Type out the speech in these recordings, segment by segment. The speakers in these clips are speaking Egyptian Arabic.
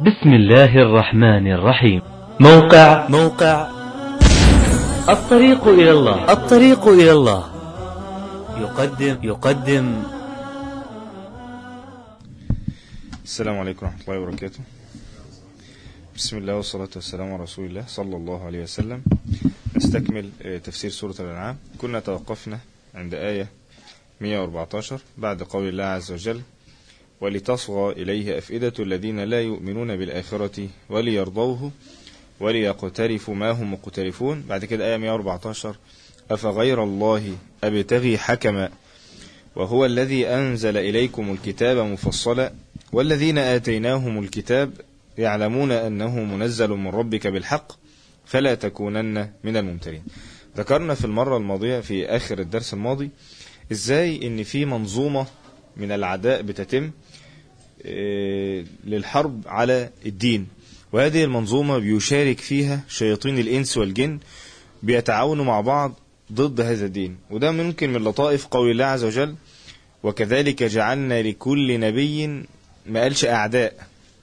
بسم الله الرحمن الرحيم موقع موقع الطريق إلى الله الطريق إلى الله يقدم يقدم السلام عليكم ورحمة الله وبركاته بسم الله والصلاة والسلام على رسول الله صلى الله عليه وسلم نستكمل آه، تفسير سورة الأنعام كنا توقفنا عند آية 114 بعد قول الله عز وجل ولتصغى إليه أفئدة الذين لا يؤمنون بالآخرة وليرضوه وليقترفوا ما هم مقترفون بعد كده آية 114 أفغير الله أبتغي حكما وهو الذي أنزل إليكم الكتاب مفصلا والذين آتيناهم الكتاب يعلمون أنه منزل من ربك بالحق فلا تكونن من الممترين ذكرنا في المرة الماضية في آخر الدرس الماضي إزاي إن في منظومة من العداء بتتم آه، للحرب على الدين وهذه المنظومة بيشارك فيها شياطين الإنس والجن بيتعاونوا مع بعض ضد هذا الدين وده ممكن من لطائف قول الله عز وجل وكذلك جعلنا لكل نبي ما قالش أعداء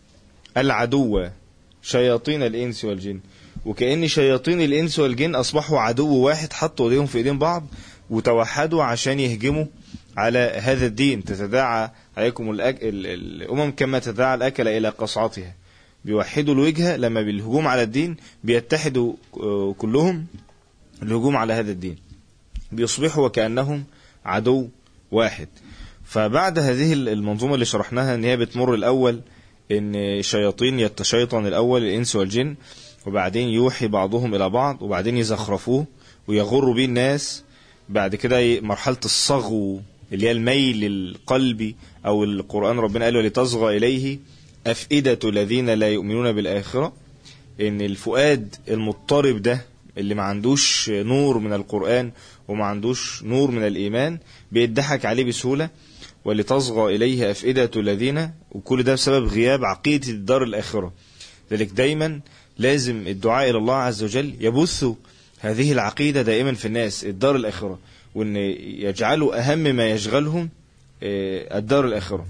العدو شياطين الإنس والجن وكأن شياطين الإنس والجن أصبحوا عدو واحد حطوا ايديهم في ايدين بعض وتوحدوا عشان يهجموا على هذا الدين تتداعى عليكم الأك... ال... الأمم كما تتداعى الأكل إلى قصعتها بيوحدوا الوجهة لما بالهجوم على الدين بيتحدوا آه، كلهم الهجوم على هذا الدين بيصبحوا وكأنهم عدو واحد فبعد هذه المنظومة اللي شرحناها ان هي بتمر الاول ان الشياطين يتشيطن الاول الانس والجن وبعدين يوحي بعضهم الى بعض وبعدين يزخرفوه ويغروا بيه الناس بعد كده ي- مرحلة الصغو اللي هي الميل القلبي او القرآن ربنا قال ولتصغى اليه افئدة الذين لا يؤمنون بالاخرة ان الفؤاد المضطرب ده اللي ما عندوش نور من القرآن وما عندوش نور من الإيمان بيضحك عليه بسهولة ولتصغى إليه أفئدة الذين وكل ده بسبب غياب عقيدة الدار الآخرة ذلك دايما لازم الدعاء إلى الله عز وجل يبث هذه العقيدة دائما في الناس الدار الآخرة وأن يجعلوا أهم ما يشغلهم آه، الدار الآخرة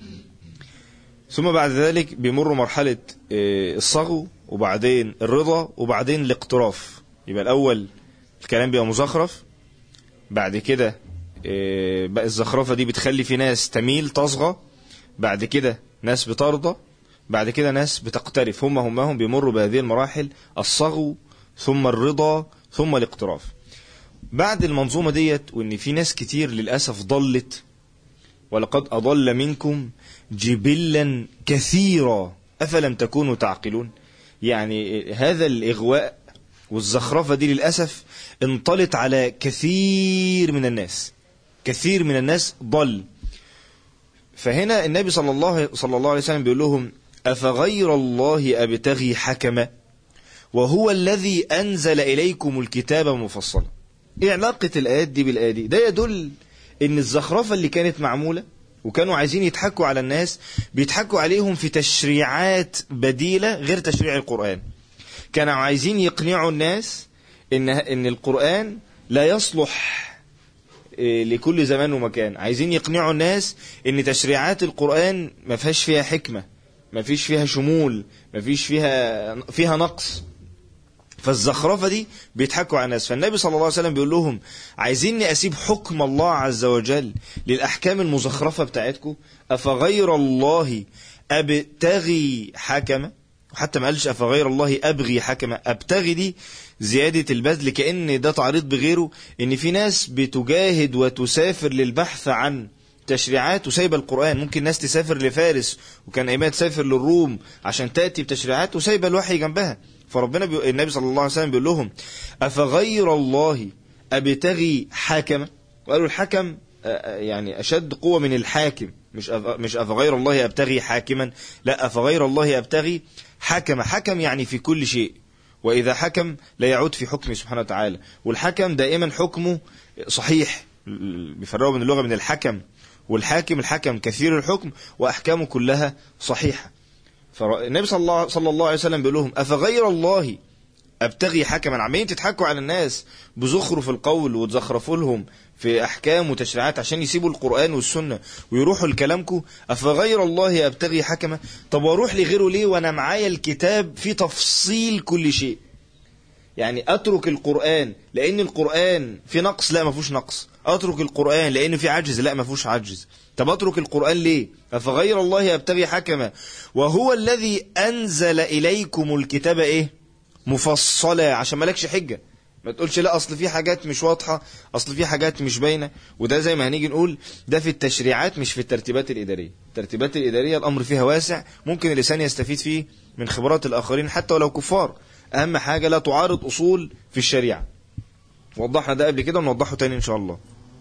ثم بعد ذلك بيمروا مرحلة آه، الصغو وبعدين الرضا وبعدين الاقتراف يبقى الأول الكلام بيبقى مزخرف بعد كده آه، بقى الزخرفة دي بتخلي في ناس تميل تصغى بعد كده ناس بترضى بعد كده ناس بتقترف هم هم هم بيمروا بهذه المراحل الصغو ثم الرضا ثم الاقتراف بعد المنظومة ديت وان في ناس كتير للأسف ضلت ولقد أضل منكم جبلا كثيرا أفلم تكونوا تعقلون يعني هذا الإغواء والزخرفة دي للأسف انطلت على كثير من الناس كثير من الناس ضل فهنا النبي صلى الله صلى الله عليه وسلم بيقول لهم أفغير الله أبتغي حكما وهو الذي أنزل إليكم الكتاب مفصلا إيه علاقة الآيات دي بالآية دي ده يدل إن الزخرفة اللي كانت معمولة وكانوا عايزين يضحكوا على الناس بيضحكوا عليهم في تشريعات بديلة غير تشريع القرآن كانوا عايزين يقنعوا الناس ان ان القرآن لا يصلح إيه، لكل زمان ومكان عايزين يقنعوا الناس ان تشريعات القرآن ما فيهاش فيها حكمة ما فيش فيها شمول ما فيش فيها فيها نقص فالزخرفة دي بيضحكوا على الناس فالنبي صلى الله عليه وسلم بيقول لهم عايزيني أسيب حكم الله عز وجل للأحكام المزخرفة بتاعتكم أفغير الله أبتغي حكما وحتى ما قالش أفغير الله أبغي حكما أبتغي دي زيادة البذل كأن ده تعريض بغيره إن في ناس بتجاهد وتسافر للبحث عن تشريعات وسايبه القرآن ممكن ناس تسافر لفارس وكان أيمان تسافر للروم عشان تأتي بتشريعات وسايبه الوحي جنبها فربنا بي... النبي صلى الله عليه وسلم بيقول لهم أفغير الله أبتغي حكما وقالوا الحكم آه، آه، يعني أشد قوة من الحاكم مش أف... مش أفغير الله أبتغي حاكما لا أفغير الله أبتغي حكم حكم يعني في كل شيء وإذا حكم لا يعود في حكمه سبحانه وتعالى والحكم دائما حكمه صحيح بيفرقوا بين اللغة من الحكم والحاكم الحكم كثير الحكم وأحكامه كلها صحيحة فالنبي صلى الله, صلى الله عليه وسلم بيقول لهم أفغير الله ابتغي حكما عمالين تضحكوا على الناس بزخرف القول وتزخرفوا لهم في احكام وتشريعات عشان يسيبوا القران والسنه ويروحوا لكلامكم افغير الله ابتغي حكما طب واروح لغيره ليه وانا معايا الكتاب في تفصيل كل شيء يعني اترك القران لان القران في نقص لا ما فيهوش نقص اترك القران لان في عجز لا ما فيهوش عجز طب اترك القران ليه افغير الله ابتغي حكما وهو الذي انزل اليكم الكتاب ايه مفصلة عشان مالكش حجة ما تقولش لا اصل في حاجات مش واضحة اصل في حاجات مش باينة وده زي ما هنيجي نقول ده في التشريعات مش في الترتيبات الادارية الترتيبات الادارية الامر فيها واسع ممكن اللسان يستفيد فيه من خبرات الاخرين حتى ولو كفار اهم حاجة لا تعارض اصول في الشريعة وضحنا ده قبل كده ونوضحه تاني ان شاء الله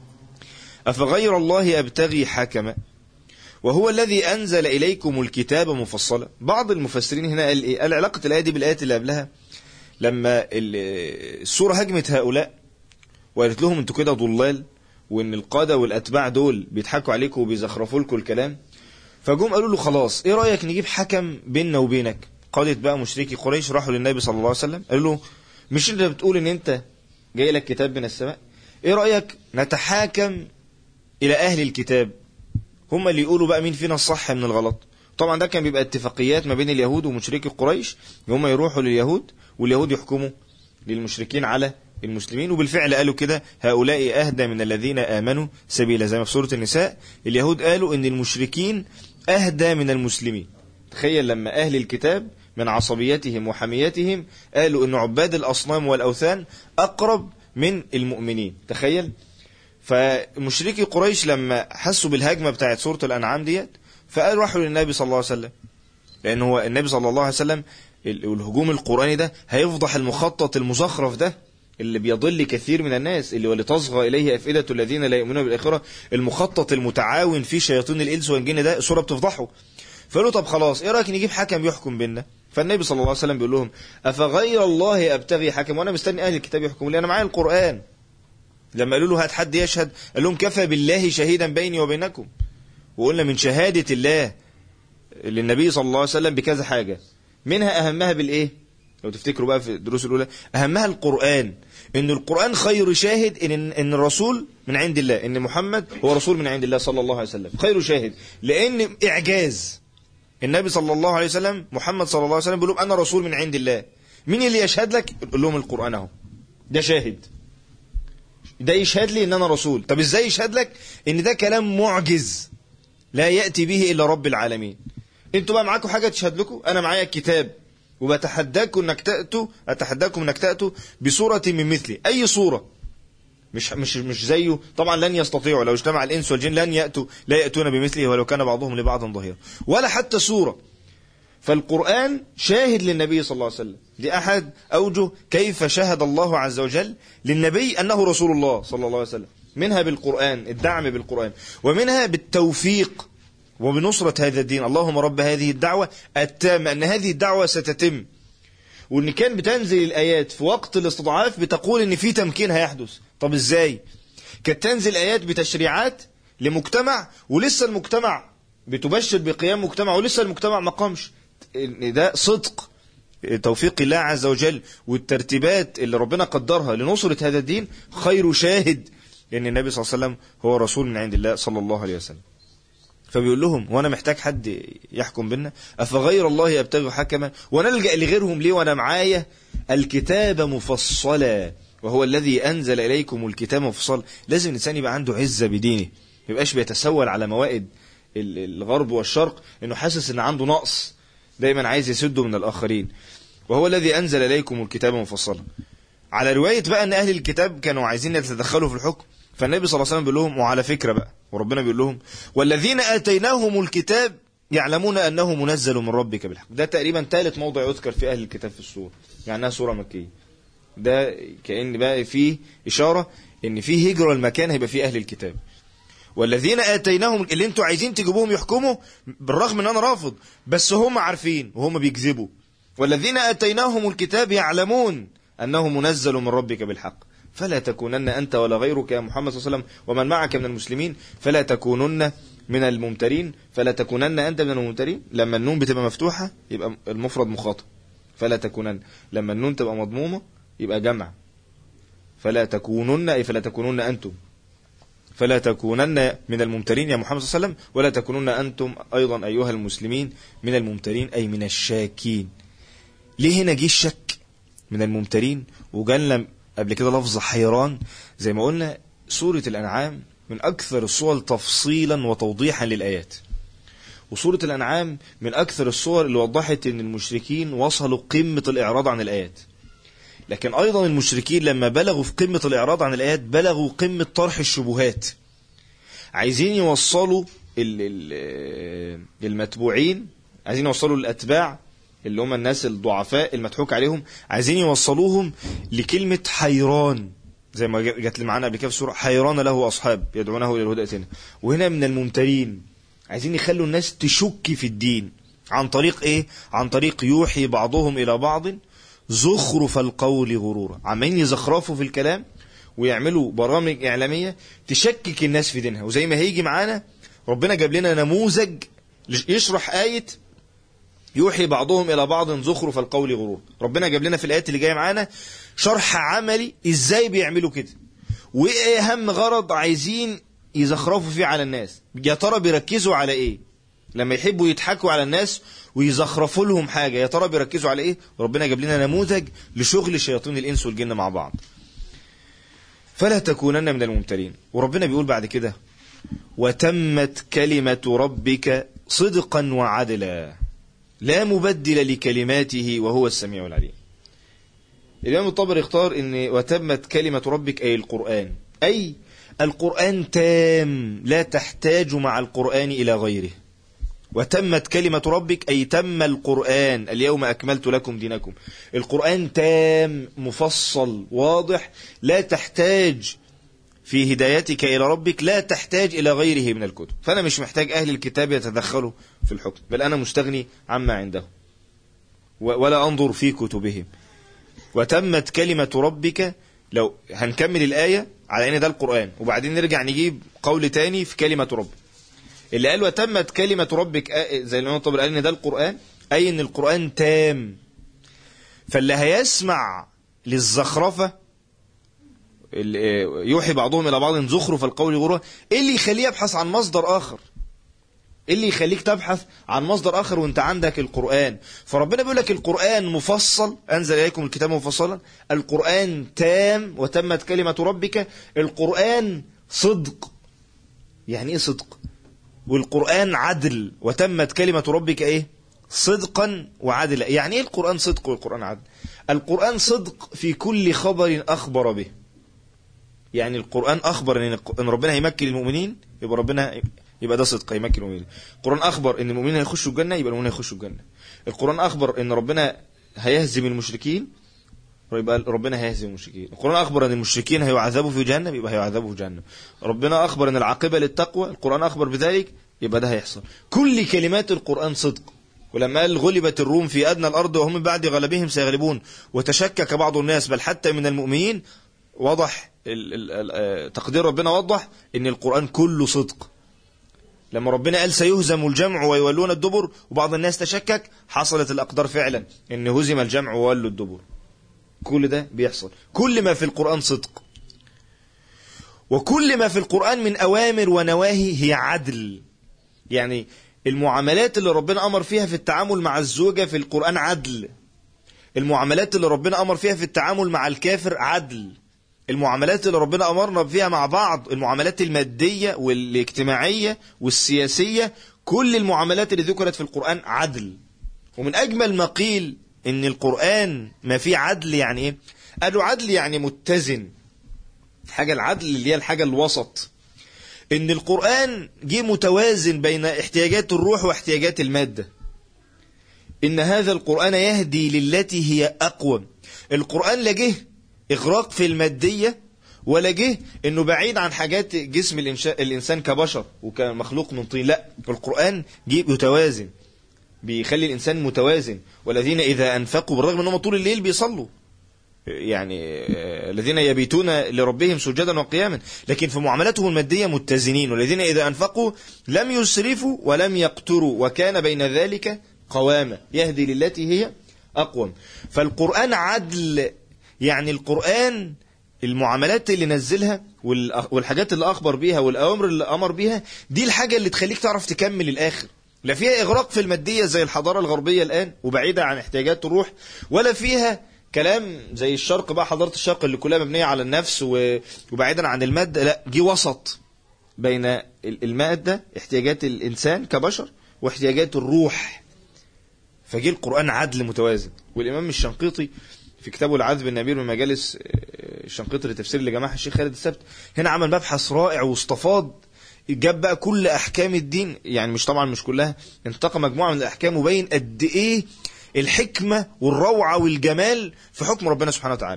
افغير الله ابتغي حكما وهو الذي أنزل إليكم الكتاب مفصلا بعض المفسرين هنا قال إيه قال علاقة الآية دي بالآيات اللي قبلها لما السورة هجمت هؤلاء وقالت لهم انتوا كده ضلال وان القادة والأتباع دول بيضحكوا عليكم وبيزخرفوا لكم الكلام فجم قالوا له خلاص ايه رأيك نجيب حكم بيننا وبينك قادة بقى مشركي قريش راحوا للنبي صلى الله عليه وسلم قالوا له مش انت بتقول ان انت جاي لك كتاب من السماء ايه رأيك نتحاكم الى اهل الكتاب هم اللي يقولوا بقى مين فينا الصح من الغلط طبعا ده كان بيبقى اتفاقيات ما بين اليهود ومشركي قريش هم يروحوا لليهود واليهود يحكموا للمشركين على المسلمين وبالفعل قالوا كده هؤلاء أهدى من الذين آمنوا سبيلا زي ما في سورة النساء اليهود قالوا ان المشركين أهدى من المسلمين تخيل لما أهل الكتاب من عصبيتهم وحميتهم قالوا ان عباد الأصنام والأوثان أقرب من المؤمنين تخيل فمشركي قريش لما حسوا بالهجمة بتاعت سورة الأنعام ديت فقالوا راحوا للنبي صلى الله عليه وسلم لأن هو النبي صلى الله عليه وسلم الهجوم القرآني ده هيفضح المخطط المزخرف ده اللي بيضل كثير من الناس اللي ولتصغى إليه أفئدة الذين لا يؤمنون بالآخرة المخطط المتعاون في شياطين الإنس والجن ده السورة بتفضحه فقالوا طب خلاص ايه رايك نجيب حكم يحكم بيننا فالنبي صلى الله عليه وسلم بيقول لهم افغير الله ابتغي حكم وانا مستني اهل الكتاب يحكموا لي انا معايا القران لما قالوا له هات حد يشهد قال لهم كفى بالله شهيدا بيني وبينكم وقلنا من شهادة الله للنبي صلى الله عليه وسلم بكذا حاجة منها أهمها بالإيه لو تفتكروا بقى في الدروس الأولى أهمها القرآن إن القرآن خير شاهد إن, إن الرسول من عند الله إن محمد هو رسول من عند الله صلى الله عليه وسلم خير شاهد لأن إعجاز النبي صلى الله عليه وسلم محمد صلى الله عليه وسلم بيقول لهم أنا رسول من عند الله مين اللي يشهد لك يقول لهم القرآن أهو ده شاهد ده يشهد لي ان انا رسول طب ازاي يشهد لك ان ده كلام معجز لا يأتي به الا رب العالمين انتوا بقى معاكم حاجة تشهد لكم انا معايا الكتاب وبتحداكم انك تأتوا اتحداكم انك تأتوا بصورة من مثلي اي صورة مش مش مش زيه طبعا لن يستطيعوا لو اجتمع الانس والجن لن يأتوا لا يأتون بمثله ولو كان بعضهم لبعض ظهيرا ولا حتى صورة فالقرآن شاهد للنبي صلى الله عليه وسلم دي أحد أوجه كيف شهد الله عز وجل للنبي أنه رسول الله صلى الله عليه وسلم منها بالقرآن الدعم بالقرآن ومنها بالتوفيق وبنصرة هذا الدين اللهم رب هذه الدعوة التامة أن هذه الدعوة ستتم وأن كان بتنزل الآيات في وقت الاستضعاف بتقول أن في تمكين هيحدث طب إزاي كانت تنزل آيات بتشريعات لمجتمع ولسه المجتمع بتبشر بقيام مجتمع ولسه المجتمع ما قامش ده صدق توفيق الله عز وجل والترتيبات اللي ربنا قدرها لنصرة هذا الدين خير شاهد ان النبي صلى الله عليه وسلم هو رسول من عند الله صلى الله عليه وسلم فبيقول لهم وانا محتاج حد يحكم بينا افغير الله ابتغي حكما ونلجا لغيرهم ليه وانا معايا الكتاب مفصلا وهو الذي انزل اليكم الكتاب مفصلا لازم الانسان يبقى عنده عزه بدينه ما يبقاش بيتسول على موائد الغرب والشرق انه حاسس ان عنده نقص دايما عايز يسده من الآخرين وهو الذي أنزل إليكم الكتاب مفصلا على رواية بقى أن أهل الكتاب كانوا عايزين يتدخلوا في الحكم فالنبي صلى الله عليه وسلم بيقول لهم وعلى فكرة بقى وربنا بيقول لهم والذين آتيناهم الكتاب يعلمون أنه منزل من ربك بالحق ده تقريبا ثالث موضع يذكر في أهل الكتاب في السورة يعني أنها سورة مكية ده كأن بقى فيه إشارة أن في هجرة المكان هيبقى فيه أهل الكتاب والذين آتيناهم اللي انتوا عايزين تجيبوهم يحكموا بالرغم ان انا رافض بس هم عارفين وهم بيكذبوا والذين آتيناهم الكتاب يعلمون انه منزل من ربك بالحق فلا تكونن انت ولا غيرك يا محمد صلى الله عليه وسلم ومن معك من المسلمين فلا تكونن من الممترين فلا تكونن انت من الممترين لما النون بتبقى مفتوحة يبقى المفرد مخاطب فلا تكونن لما النون تبقى مضمومة يبقى جمع فلا تكونن أي فلا تكونن أنتم فلا تكونن من الممترين يا محمد صلى الله عليه وسلم ولا تكونن أنتم أيضا أيها المسلمين من الممترين أي من الشاكين ليه هنا جه الشك من الممترين وجالنا قبل كده لفظ حيران زي ما قلنا سورة الأنعام من أكثر الصور تفصيلا وتوضيحا للآيات وسورة الأنعام من أكثر الصور اللي وضحت أن المشركين وصلوا قمة الإعراض عن الآيات لكن أيضا المشركين لما بلغوا في قمة الإعراض عن الآيات بلغوا قمة طرح الشبهات عايزين يوصلوا المتبوعين عايزين يوصلوا الأتباع اللي هم الناس الضعفاء المضحوك عليهم عايزين يوصلوهم لكلمة حيران زي ما جت معانا قبل كده في السورة حيران له أصحاب يدعونه إلى الهدى ائتنا وهنا من الممترين عايزين يخلوا الناس تشك في الدين عن طريق ايه عن طريق يوحي بعضهم الى بعض زخرف القول غرورا عمالين يزخرفوا في الكلام ويعملوا برامج اعلاميه تشكك الناس في دينها وزي ما هيجي معانا ربنا جاب لنا نموذج يشرح ايه يوحي بعضهم الى بعض زخرف القول غرور ربنا جاب لنا في الايات اللي جايه معانا شرح عملي ازاي بيعملوا كده وايه اهم غرض عايزين يزخرفوا فيه على الناس يا ترى بيركزوا على ايه لما يحبوا يضحكوا على الناس ويزخرفوا لهم حاجه يا ترى بيركزوا على ايه ربنا جاب لنا نموذج لشغل شياطين الانس والجن مع بعض فلا تكونن من الممترين وربنا بيقول بعد كده وتمت كلمه ربك صدقا وعدلا لا مبدل لكلماته وهو السميع العليم الإمام الطبري اختار ان وتمت كلمة ربك أي القرآن أي القرآن تام لا تحتاج مع القرآن إلى غيره وتمت كلمة ربك أي تم القرآن اليوم أكملت لكم دينكم القرآن تام مفصل واضح لا تحتاج في هدايتك إلى ربك لا تحتاج إلى غيره من الكتب فأنا مش محتاج أهل الكتاب يتدخلوا في الحكم بل أنا مستغني عما عنده ولا أنظر في كتبهم وتمت كلمة ربك لو هنكمل الآية على ان ده القرآن وبعدين نرجع نجيب قول تاني في كلمة رب اللي قال وتمت كلمة ربك زي الإمام الطبري قال ان ده القرآن أي ان القرآن تام فاللي هيسمع للزخرفة يوحي بعضهم إلى بعض زخرف القول غرورا إيه اللي يخليه يبحث عن مصدر آخر إيه اللي يخليك تبحث عن مصدر آخر وانت عندك القرآن فربنا بيقول لك القرآن مفصل أنزل إليكم الكتاب مفصلا القرآن تام وتمت كلمة ربك القرآن صدق يعني إيه صدق والقرآن عدل وتمت كلمة ربك إيه صدقا وعدلا يعني إيه القرآن صدق والقرآن عدل القرآن صدق في كل خبر أخبر به يعني القرآن أخبر إن ربنا هيمكن المؤمنين يبقى ربنا يبقى ده صدق هيمكن المؤمنين القرآن أخبر إن المؤمنين هيخشوا الجنة يبقى المؤمنين هيخشوا الجنة القرآن أخبر إن ربنا هيهزم المشركين يبقى ربنا هيهزم المشركين القرآن أخبر أن المشركين هيعذبوا في جهنم يبقى هيعذبوا في جهنم ربنا أخبر أن العاقبة للتقوى القرآن أخبر بذلك يبقى ده هيحصل كل كلمات القرآن صدق ولما قال غلبت الروم في أدنى الأرض وهم من بعد غلبهم سيغلبون وتشكك بعض الناس بل حتى من المؤمنين وضح تقدير ربنا وضح ان القرآن كله صدق لما ربنا قال سيهزم الجمع ويولون الدبر وبعض الناس تشكك حصلت الأقدار فعلا ان هزم الجمع وولوا الدبر كل ده بيحصل كل ما في القرآن صدق وكل ما في القرآن من أوامر ونواهي هي عدل يعني المعاملات اللي ربنا أمر فيها في التعامل مع الزوجة في القرآن عدل المعاملات اللي ربنا أمر فيها في التعامل مع الكافر عدل المعاملات اللي ربنا أمرنا فيها مع بعض المعاملات المادية والاجتماعية والسياسية كل المعاملات اللي ذكرت في القرآن عدل ومن أجمل ما قيل إن القرآن ما فيه عدل يعني إيه قالوا عدل يعني متزن حاجة العدل اللي هي الحاجة الوسط إن القرآن جه متوازن بين احتياجات الروح واحتياجات المادة إن هذا القرآن يهدي للتي هي أقوم القرآن لا جه إغراق في المادية ولا جه إنه بعيد عن حاجات جسم الإنسان كبشر وكمخلوق من طين لا القرآن جه متوازن بيخلي الإنسان متوازن والذين إذا أنفقوا بالرغم أنهم طول الليل بيصلوا يعني الذين يبيتون لربهم سجدا وقياما لكن في معاملاتهم المادية متزنين والذين إذا أنفقوا لم يسرفوا ولم يقتروا وكان بين ذلك قوامة يهدي للتي هي أقوم فالقرآن عدل يعني القرآن المعاملات اللي نزلها والأ- والحاجات اللي أخبر بيها والأوامر اللي أمر بيها دي الحاجة اللي تخليك تعرف تكمل الآخر لا فيها إغراق في المادية زي الحضارة الغربية الآن وبعيدة عن احتياجات الروح ولا فيها كلام زي الشرق بقى حضارة الشرق اللي كلها مبنية على النفس و- وبعيدا عن المادة لا دي وسط بين ال- المادة احتياجات الإنسان كبشر واحتياجات الروح فجه القرآن عدل متوازن والإمام الشنقيطي في كتابه العذب النبيل من مجالس آه، الشنقيطي لتفسير اللي جمعها الشيخ خالد السبت هنا عمل مبحث رائع واستفاض جاب بقى كل احكام الدين يعني مش طبعا مش كلها انتقى مجموعه من الاحكام وبين قد ايه الحكمه والروعه والجمال في حكم ربنا سبحانه وتعالى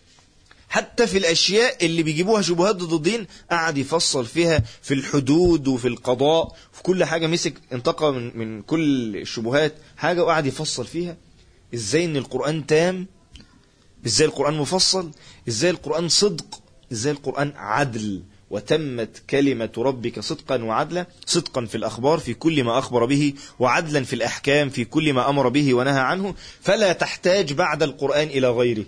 حتى في الاشياء اللي بيجيبوها شبهات ضد الدين قعد يفصل فيها في الحدود وفي القضاء في كل حاجه مسك انتقى من من كل الشبهات حاجه وقعد يفصل فيها ازاي ان القران تام ازاي القران مفصل ازاي القران صدق ازاي القران عدل وتمت كلمة ربك صدقا وعدلا صدقا في الأخبار في كل ما أخبر به وعدلا في الأحكام في كل ما أمر به ونهى عنه فلا تحتاج بعد القرآن إلى غيره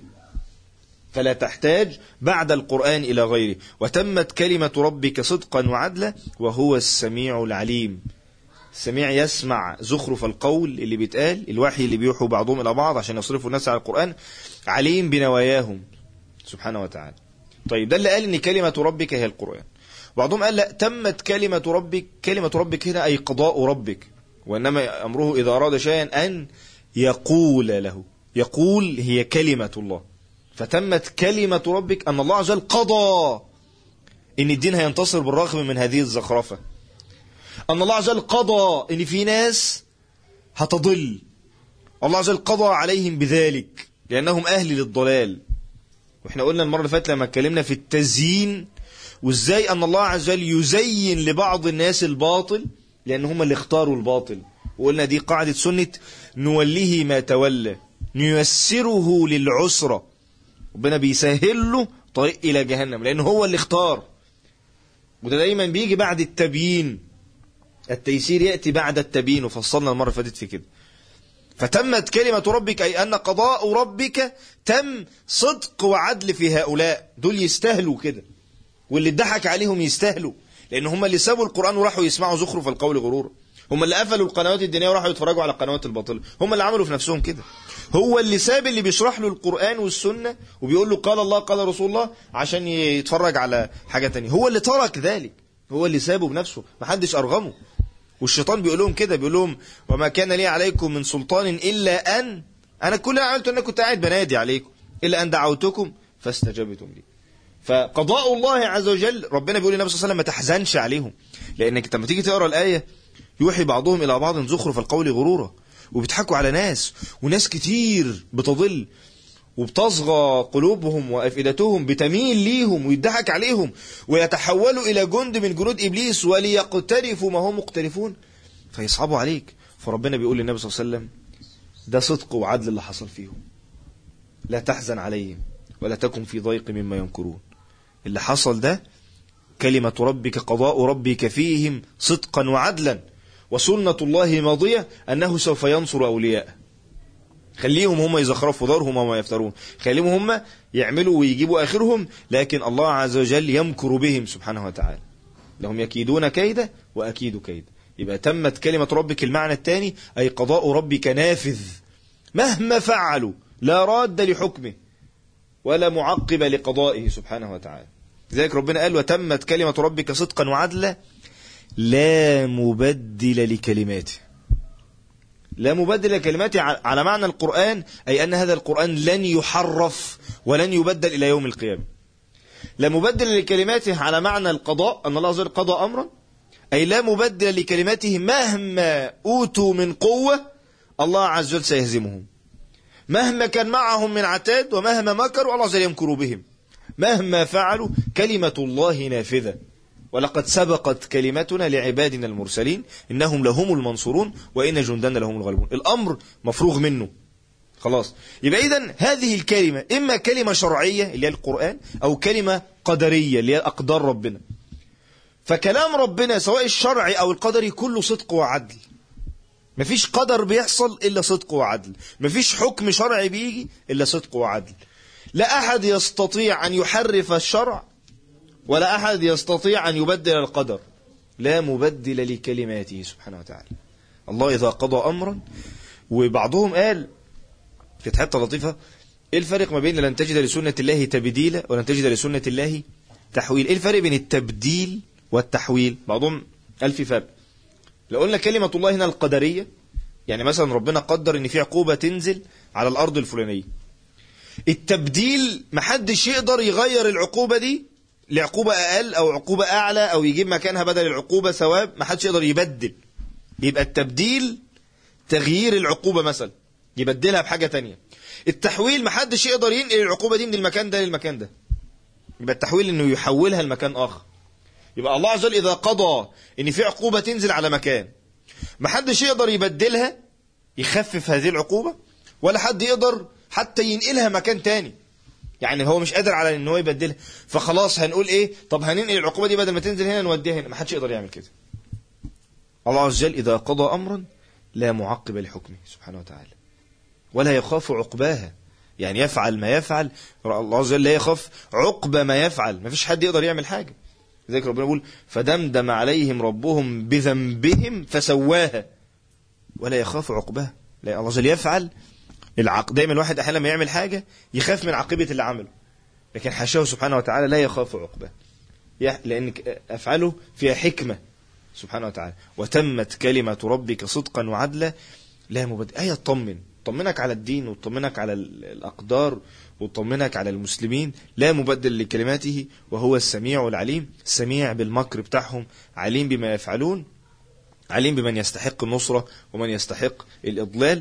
فلا تحتاج بعد القرآن إلى غيره وتمت كلمة ربك صدقا وعدلا وهو السميع العليم السميع يسمع زخرف القول اللي بيتقال الوحي اللي بيوحوا بعضهم إلى بعض عشان يصرفوا الناس على القرآن عليم بنواياهم سبحانه وتعالى طيب ده اللي قال ان كلمة ربك هي القرآن بعضهم قال لا تمت كلمة ربك كلمة ربك هنا أي قضاء ربك وإنما أمره إذا أراد شيئا أن يقول له يقول هي كلمة الله فتمت كلمة ربك أن الله عز وجل قضى إن الدين هينتصر بالرغم من هذه الزخرفة أن الله عز وجل قضى إن في ناس هتضل الله عز وجل قضى عليهم بذلك لأنهم أهل للضلال واحنا قلنا المرة اللي فاتت لما اتكلمنا في التزيين وازاي ان الله عز وجل يزين لبعض الناس الباطل لان هم اللي اختاروا الباطل وقلنا دي قاعدة سنة نوليه ما تولى نيسره للعسرة ربنا بيسهل له طريق الى جهنم لان هو اللي اختار وده دايما بيجي بعد التبيين التيسير يأتي بعد التبيين وفصلنا المرة اللي فاتت في كده فتمت كلمة ربك أي أن قضاء ربك تم صدق وعدل في هؤلاء دول يستاهلوا كده واللي اتضحك عليهم يستاهلوا لأن هم اللي سابوا القرآن وراحوا يسمعوا زخرف القول غرورا هم اللي قفلوا القنوات الدينية وراحوا يتفرجوا على القنوات الباطلة هم اللي عملوا في نفسهم كده هو اللي ساب اللي بيشرح له القرآن والسنة وبيقول له قال الله قال رسول الله عشان يتفرج على حاجة تانية هو اللي ترك ذلك هو اللي سابه بنفسه محدش أرغمه والشيطان بيقول لهم كده بيقول لهم وما كان لي عليكم من سلطان إلا أن أنا كل اللي عملته أن كنت قاعد بنادي عليكم إلا أن دعوتكم فاستجبتم لي فقضاء الله عز وجل ربنا بيقول للنبي صلى الله عليه وسلم ما تحزنش عليهم لأنك لما تيجي تقرأ الآية يوحي بعضهم إلى بعض زخرف القول غرورا وبيضحكوا على ناس وناس كتير بتضل وبتصغى قلوبهم وأفئدتهم بتميل ليهم ويضحك عليهم ويتحولوا إلى جند من جنود إبليس وليقترفوا ما هم مقترفون فيصعبوا عليك فربنا بيقول للنبي صلى الله عليه وسلم ده صدق وعدل اللي حصل فيهم لا تحزن عليهم ولا تكن في ضيق مما ينكرون اللي حصل ده كلمة ربك قضاء ربك فيهم صدقا وعدلا وسنة الله ماضية أنه سوف ينصر أولياءه خليهم هم يزخرفوا دارهم وما يفترون خليهم هم يعملوا ويجيبوا آخرهم لكن الله عز وجل يمكر بهم سبحانه وتعالى لهم يكيدون كيدا وأكيد كيدا يبقى تمت كلمة ربك المعنى الثاني أي قضاء ربك نافذ مهما فعلوا لا راد لحكمه ولا معقب لقضائه سبحانه وتعالى لذلك ربنا قال وتمت كلمة ربك صدقا وعدلا لا مبدل لكلماته لا مبدل لكلماته على معنى القرآن أي أن هذا القرآن لن يحرف ولن يبدل إلى يوم القيامة لا مبدل لكلماته على معنى القضاء أن الله عز وجل قضى أمرا أي لا مبدل لكلماته مهما أوتوا من قوة الله عز وجل سيهزمهم مهما كان معهم من عتاد ومهما مكروا الله عز وجل يمكر بهم مهما فعلوا كلمة الله نافذة ولقد سبقت كلمتنا لعبادنا المرسلين إنهم لهم المنصورون وإن جندنا لهم الغالبون الأمر مفروغ منه خلاص يبقى إذن هذه الكلمة إما كلمة شرعية اللي هي القرآن أو كلمة قدرية اللي هي أقدار ربنا فكلام ربنا سواء الشرعي أو القدري كله صدق وعدل مفيش قدر بيحصل إلا صدق وعدل مفيش حكم شرعي بيجي إلا صدق وعدل لا أحد يستطيع أن يحرف الشرع ولا أحد يستطيع أن يبدل القدر لا مبدل لكلماته سبحانه وتعالى الله إذا قضى أمرا وبعضهم قال كانت حتة لطيفة ايه الفرق ما بين لن تجد لسنة الله تبديلا ولن تجد لسنة الله تحويل ايه الفرق بين التبديل والتحويل بعضهم قال في فرق لو قلنا كلمة الله هنا القدرية يعني مثلا ربنا قدر ان في عقوبة تنزل على الارض الفلانية التبديل محدش يقدر يغير العقوبة دي لعقوبة اقل او عقوبة اعلى او يجيب مكانها بدل العقوبة ثواب محدش يقدر يبدل يبقى التبديل تغيير العقوبة مثلا يبدلها بحاجة تانية التحويل محدش يقدر ينقل العقوبة دي من المكان ده للمكان ده يبقى التحويل انه يحولها لمكان اخر يبقى الله عز وجل اذا قضى ان في عقوبة تنزل على مكان محدش يقدر يبدلها يخفف هذه العقوبة ولا حد يقدر حتى ينقلها مكان تاني يعني هو مش قادر على ان هو يبدلها فخلاص هنقول ايه طب هننقل العقوبة دي بدل ما تنزل هنا نوديها هنا محدش يقدر يعمل كده الله عز وجل اذا قضى امرا لا معقب لحكمه سبحانه وتعالى ولا يخاف عقباها يعني يفعل ما يفعل الله عز وجل لا يخاف عقب ما يفعل ما فيش حد يقدر يعمل حاجة لذلك ربنا يقول فدمدم عليهم ربهم بذنبهم فسواها ولا يخاف عقباها لا الله عز وجل يفعل العق... دايما الواحد احيانا لما يعمل حاجة يخاف من عاقبة اللي عمله لكن حاشاه سبحانه وتعالى لا يخاف عقباه لأن أفعاله فيها حكمة سبحانه وتعالى وتمت كلمة ربك صدقا وعدلا لا مبدل آية تطمن تطمنك على الدين وتطمنك على الأقدار وتطمنك على المسلمين لا مبدل لكلماته وهو السميع العليم سميع بالمكر بتاعهم عليم بما يفعلون عليم بمن يستحق النصرة ومن يستحق الإضلال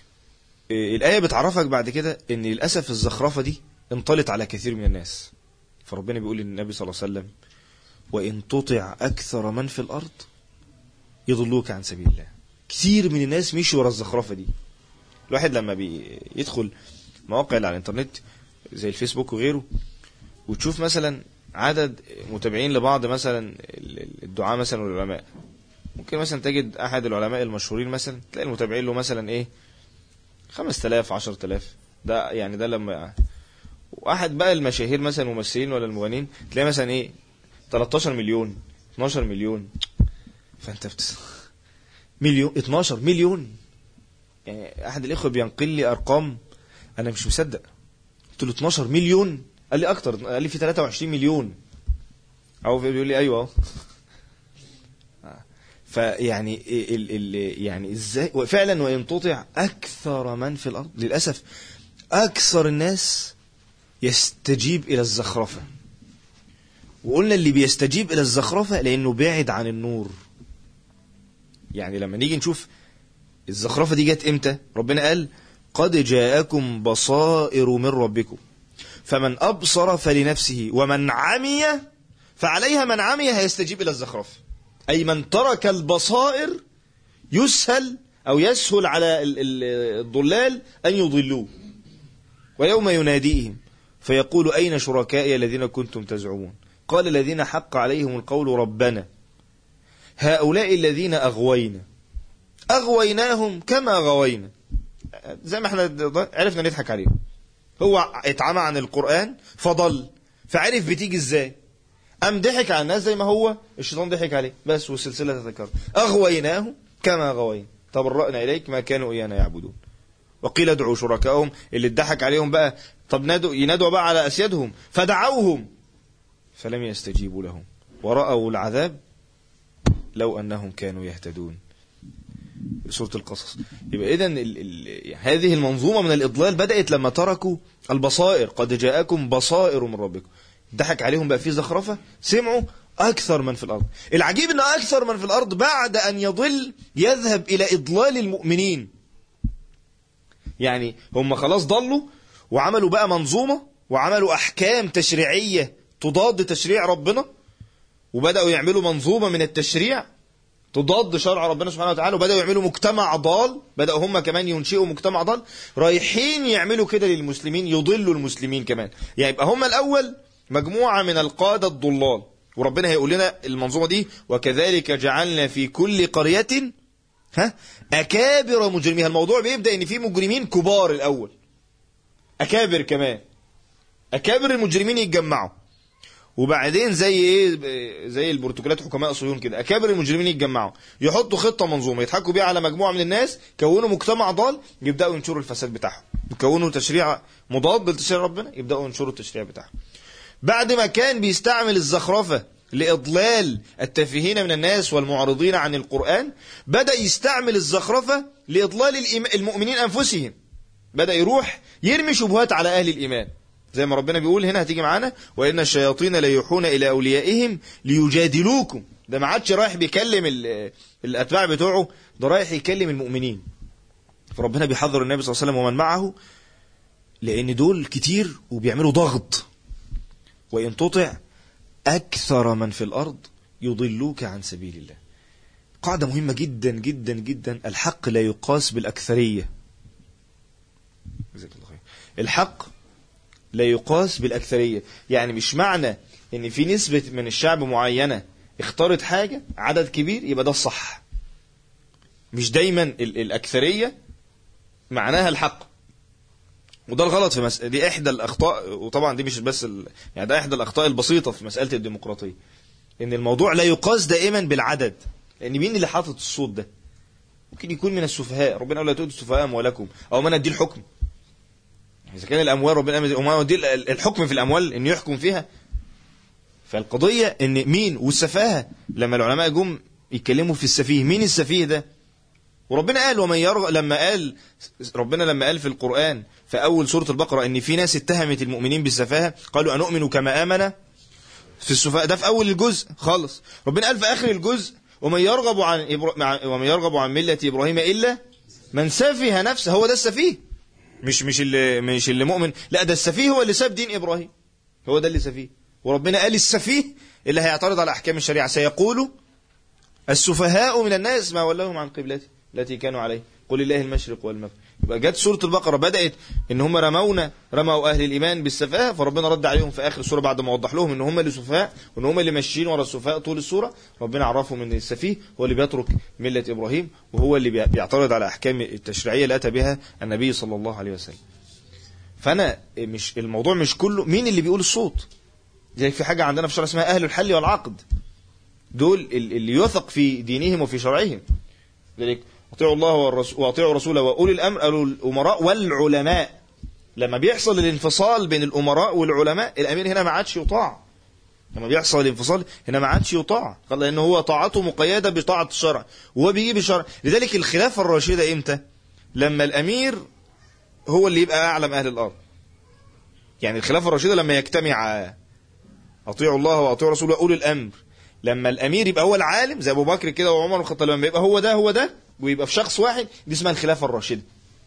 الآية بتعرفك بعد كده ان للأسف الزخرفة دي انطلت على كثير من الناس فربنا بيقول للنبي صلى الله عليه وسلم وإن تطع أكثر من في الأرض يضلوك عن سبيل الله كثير من الناس مشوا ورا الزخرفة دي الواحد لما بيدخل مواقع على الانترنت زي الفيسبوك وغيره وتشوف مثلا عدد متابعين لبعض مثلا الدعاء مثلا والعلماء ممكن مثلا تجد احد العلماء المشهورين مثلا تلاقي المتابعين له مثلا ايه 5000 10000 ده يعني ده لما واحد بقى المشاهير مثلا الممثلين ولا المغنيين تلاقي مثلا ايه 13 مليون 12 مليون فانت بت... مليون 12 مليون يعني احد الاخوه بينقل لي ارقام انا مش مصدق قلت له 12 مليون قال لي اكتر قال لي في 23 مليون او بيقول لي ايوه فيعني ال ال يعني ازاي فعلا وان تطع اكثر من في الارض للاسف اكثر الناس يستجيب الى الزخرفه وقلنا اللي بيستجيب الى الزخرفه لانه بعد عن النور يعني لما نيجي نشوف الزخرفه دي جت امتى ربنا قال قد جاءكم بصائر من ربكم فمن ابصر فلنفسه ومن عمي فعليها من عمي هيستجيب الى الزخرفه اي من ترك البصائر يسهل او يسهل على الضلال ان يضلوه ويوم يناديهم فيقول اين شركائي الذين كنتم تزعمون قال الذين حق عليهم القول ربنا هؤلاء الذين أغوينا أغويناهم كما غوينا زي ما احنا عرفنا نضحك عليهم هو اتعمى عن القرآن فضل فعرف بتيجي ازاي أم ضحك على الناس زي ما هو الشيطان ضحك عليه بس والسلسلة تتكرر أغويناهم كما غوينا تبرأنا إليك ما كانوا إيانا يعبدون وقيل ادعوا شركائهم اللي اتضحك عليهم بقى طب نادوا ينادوا بقى على أسيادهم فدعوهم فلم يستجيبوا لهم ورأوا العذاب لو أنهم كانوا يهتدون سورة القصص يبقى إذن ال ال هذه المنظومة من الإضلال بدأت لما تركوا البصائر قد جاءكم بصائر من ربكم ضحك عليهم بقى في زخرفة سمعوا أكثر من في الأرض العجيب أن أكثر من في الأرض بعد أن يضل يذهب إلى إضلال المؤمنين يعني هم خلاص ضلوا وعملوا بقى منظومة وعملوا أحكام تشريعية تضاد تشريع ربنا وبدأوا يعملوا منظومة من التشريع تضاد شرع ربنا سبحانه وتعالى وبدأوا يعملوا مجتمع ضال بدأوا هم كمان ينشئوا مجتمع ضال رايحين يعملوا كده للمسلمين يضلوا المسلمين كمان يعني يبقى هم الأول مجموعة من القادة الضلال وربنا هيقول لنا المنظومة دي وكذلك جعلنا في كل قرية ها اكابر مجرميها الموضوع بيبدا ان في مجرمين كبار الاول اكابر كمان اكابر المجرمين يتجمعوا وبعدين زي ايه زي البرتقالات حكماء صهيون كده اكابر المجرمين يتجمعوا يحطوا خطه منظومه يضحكوا بيها على مجموعه من الناس يكونوا مجتمع ضال يبداوا ينشروا الفساد بتاعهم يكونوا تشريع مضاد لتشريع ربنا يبداوا ينشروا التشريع بتاعهم بعد ما كان بيستعمل الزخرفه لإضلال التافهين من الناس والمعرضين عن القرآن بدأ يستعمل الزخرفة لإضلال الإيم- المؤمنين أنفسهم بدأ يروح يرمي شبهات على أهل الإيمان زي ما ربنا بيقول هنا هتيجي معانا وإن الشياطين ليوحون إلى أوليائهم ليجادلوكم ده ما عادش رايح بيكلم ال- الأتباع بتوعه ده رايح يكلم المؤمنين فربنا بيحذر النبي صلى الله عليه وسلم ومن معه لأن دول كتير وبيعملوا ضغط وإن تطع أكثر من في الأرض يضلوك عن سبيل الله قاعدة مهمة جدا جدا جدا الحق لا يقاس بالأكثرية جزاك الله خير. الحق لا يقاس بالأكثرية يعني مش معنى ان في نسبة من الشعب معينة اختارت حاجة عدد كبير يبقى ده الصح مش دايما ال- الأكثرية معناها الحق وده الغلط في مسألة دي إحدى الأخطاء وطبعا دي مش بس ال... يعني ده إحدى الأخطاء البسيطة في مسألة الديمقراطية إن الموضوع لا يقاس دائما بالعدد لأن مين اللي حاطط الصوت ده؟ ممكن يكون من السفهاء ربنا يقول لا تؤتوا السفهاء أموالكم أو من أدي الحكم إذا كان الأموال ربنا قال وما يدي الحكم في الأموال إن يحكم فيها فالقضية إن مين والسفاهة لما العلماء جم يتكلموا في السفيه مين السفيه ده؟ وربنا قال ومن يرغب لما قال ربنا لما قال في القرآن في أول سورة البقرة إن في ناس اتهمت المؤمنين بالسفاهة قالوا أنؤمن كما آمن في السفهاء ده في أول الجزء خالص ربنا قال في آخر الجزء ومن يرغب عن إبرا... مع- ومن يرغب عن ملة إبراهيم إلا من سفه نفسه هو ده السفيه مش مش اللي مش اللي مؤمن لا ده السفيه هو اللي ساب دين إبراهيم هو ده اللي سفيه وربنا قال السفيه اللي هيعترض على أحكام الشريعة سيقول السفهاء من الناس ما ولاهم عن قبلته التي كانوا عليه قل الله المشرق والمغرب يبقى جت سورة البقرة بدأت ان هم رمونا رموا اهل الايمان بالسفاهة فربنا رد عليهم في اخر السورة بعد ما وضح لهم ان هم اللي سفهاء وان هم اللي ماشيين ورا السفهاء طول السورة ربنا عرفهم ان السفيه هو اللي بيترك ملة ابراهيم وهو اللي بي- بيعترض على احكام التشريعية اللي اتى بها النبي صلى الله عليه وسلم فانا مش الموضوع مش كله مين اللي بيقول الصوت زي في حاجة عندنا في الشرع اسمها اهل الحل والعقد دول ال- اللي يثق في دينهم وفي شرعهم ذلك اطيعوا الله والرسول واطيعوا رسوله واولي الامر قالوا الامراء والعلماء لما بيحصل الانفصال بين الامراء والعلماء الامير هنا ما عادش يطاع لما بيحصل الانفصال هنا ما عادش يطاع قال لان هو طاعته مقيده بطاعه الشرع وهو بيجيب الشرع لذلك الخلافه الراشده امتى لما الامير هو اللي يبقى اعلم اهل الارض يعني الخلافه الراشده لما يجتمع اطيعوا الله واطيعوا رسوله واولي الامر لما الامير يبقى هو العالم زي ابو بكر كده وعمر بن الخطاب لما يبقى هو ده هو ده ويبقى في شخص واحد دي اسمها الخلافه الراشده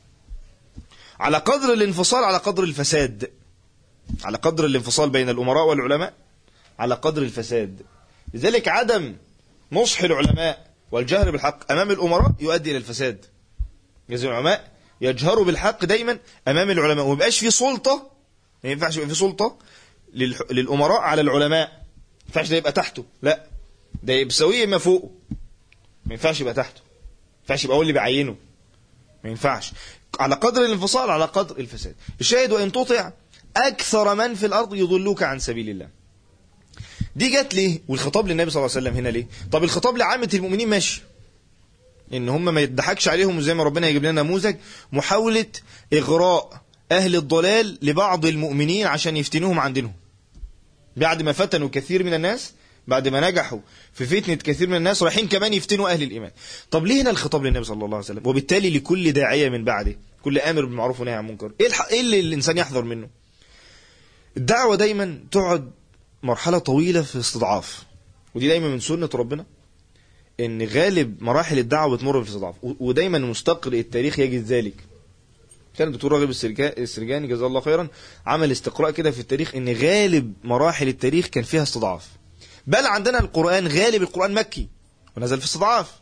على قدر الانفصال على قدر الفساد على قدر الانفصال بين الامراء والعلماء على قدر الفساد لذلك عدم نصح العلماء والجهر بالحق امام الامراء يؤدي الى الفساد لازم العلماء يجهروا بالحق دايما امام العلماء وما يبقاش في سلطه ما ينفعش يبقى في سلطه للح- للامراء على العلماء ما ينفعش ده يبقى تحته لا ده يبقى سويه ما فوقه ما ينفعش يبقى تحته ما ينفعش يبقى هو اللي بيعينه ما ينفعش على قدر الانفصال على قدر الفساد الشاهد وان تطع اكثر من في الارض يضلوك عن سبيل الله دي جت ليه والخطاب للنبي صلى الله عليه وسلم هنا ليه طب الخطاب لعامه المؤمنين ماشي ان هم ما يضحكش عليهم زي ما ربنا يجيب لنا نموذج محاوله اغراء اهل الضلال لبعض المؤمنين عشان يفتنوهم عن دينهم بعد ما فتنوا كثير من الناس بعد ما نجحوا في فتنة كثير من الناس رايحين كمان يفتنوا أهل الإيمان طب ليه هنا الخطاب للنبي صلى الله عليه وسلم وبالتالي لكل داعية من بعده كل آمر بالمعروف ونهي عن المنكر إيه, الح... إيه اللي الإنسان يحذر منه الدعوة دايما تقعد مرحلة طويلة في استضعاف ودي دايما من سنة ربنا ان غالب مراحل الدعوة بتمر بالاستضعاف و- ودايما مستقر التاريخ يجد ذلك كان الدكتور راغب السرجا- السرجاني جزاه الله خيرا عمل استقراء كده في التاريخ ان غالب مراحل التاريخ كان فيها استضعاف بل عندنا القرآن غالب القرآن مكي ونزل في استضعاف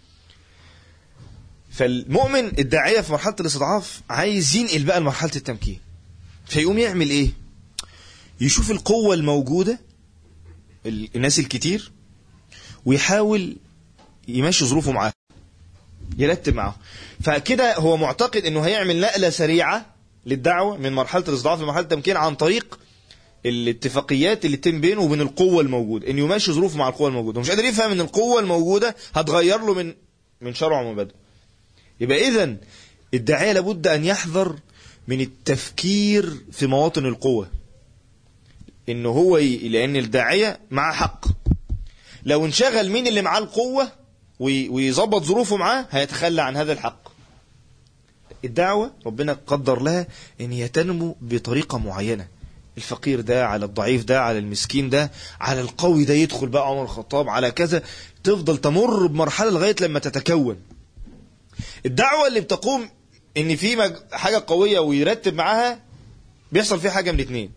فالمؤمن الداعية في مرحلة الاستضعاف عايز ينقل بقى لمرحلة التمكين فيقوم يعمل ايه يشوف القوة الموجودة ال- الناس الكتير ويحاول يمشي ظروفه معاه يرتب معه فكده هو معتقد انه هيعمل نقله سريعه للدعوه من مرحله الاستضعاف لمرحله التمكين عن طريق الاتفاقيات اللي تتم بينه وبين القوه الموجوده ان يمشي ظروفه مع القوه الموجوده ومش قادر يفهم ان القوه الموجوده هتغير له من من شرعه ومبادئه يبقى اذا الداعيه لابد ان يحذر من التفكير في مواطن القوه ان هو ي... لان الداعيه مع حق لو انشغل مين اللي معاه القوه وي... ويظبط ظروفه معاه هيتخلى عن هذا الحق الدعوه ربنا قدر لها ان هي تنمو بطريقه معينه الفقير ده على الضعيف ده على المسكين ده على القوي ده يدخل بقى عمر الخطاب على كذا تفضل تمر بمرحله لغايه لما تتكون الدعوه اللي بتقوم ان في مج... حاجه قويه ويرتب معاها بيحصل فيها حاجه من اتنين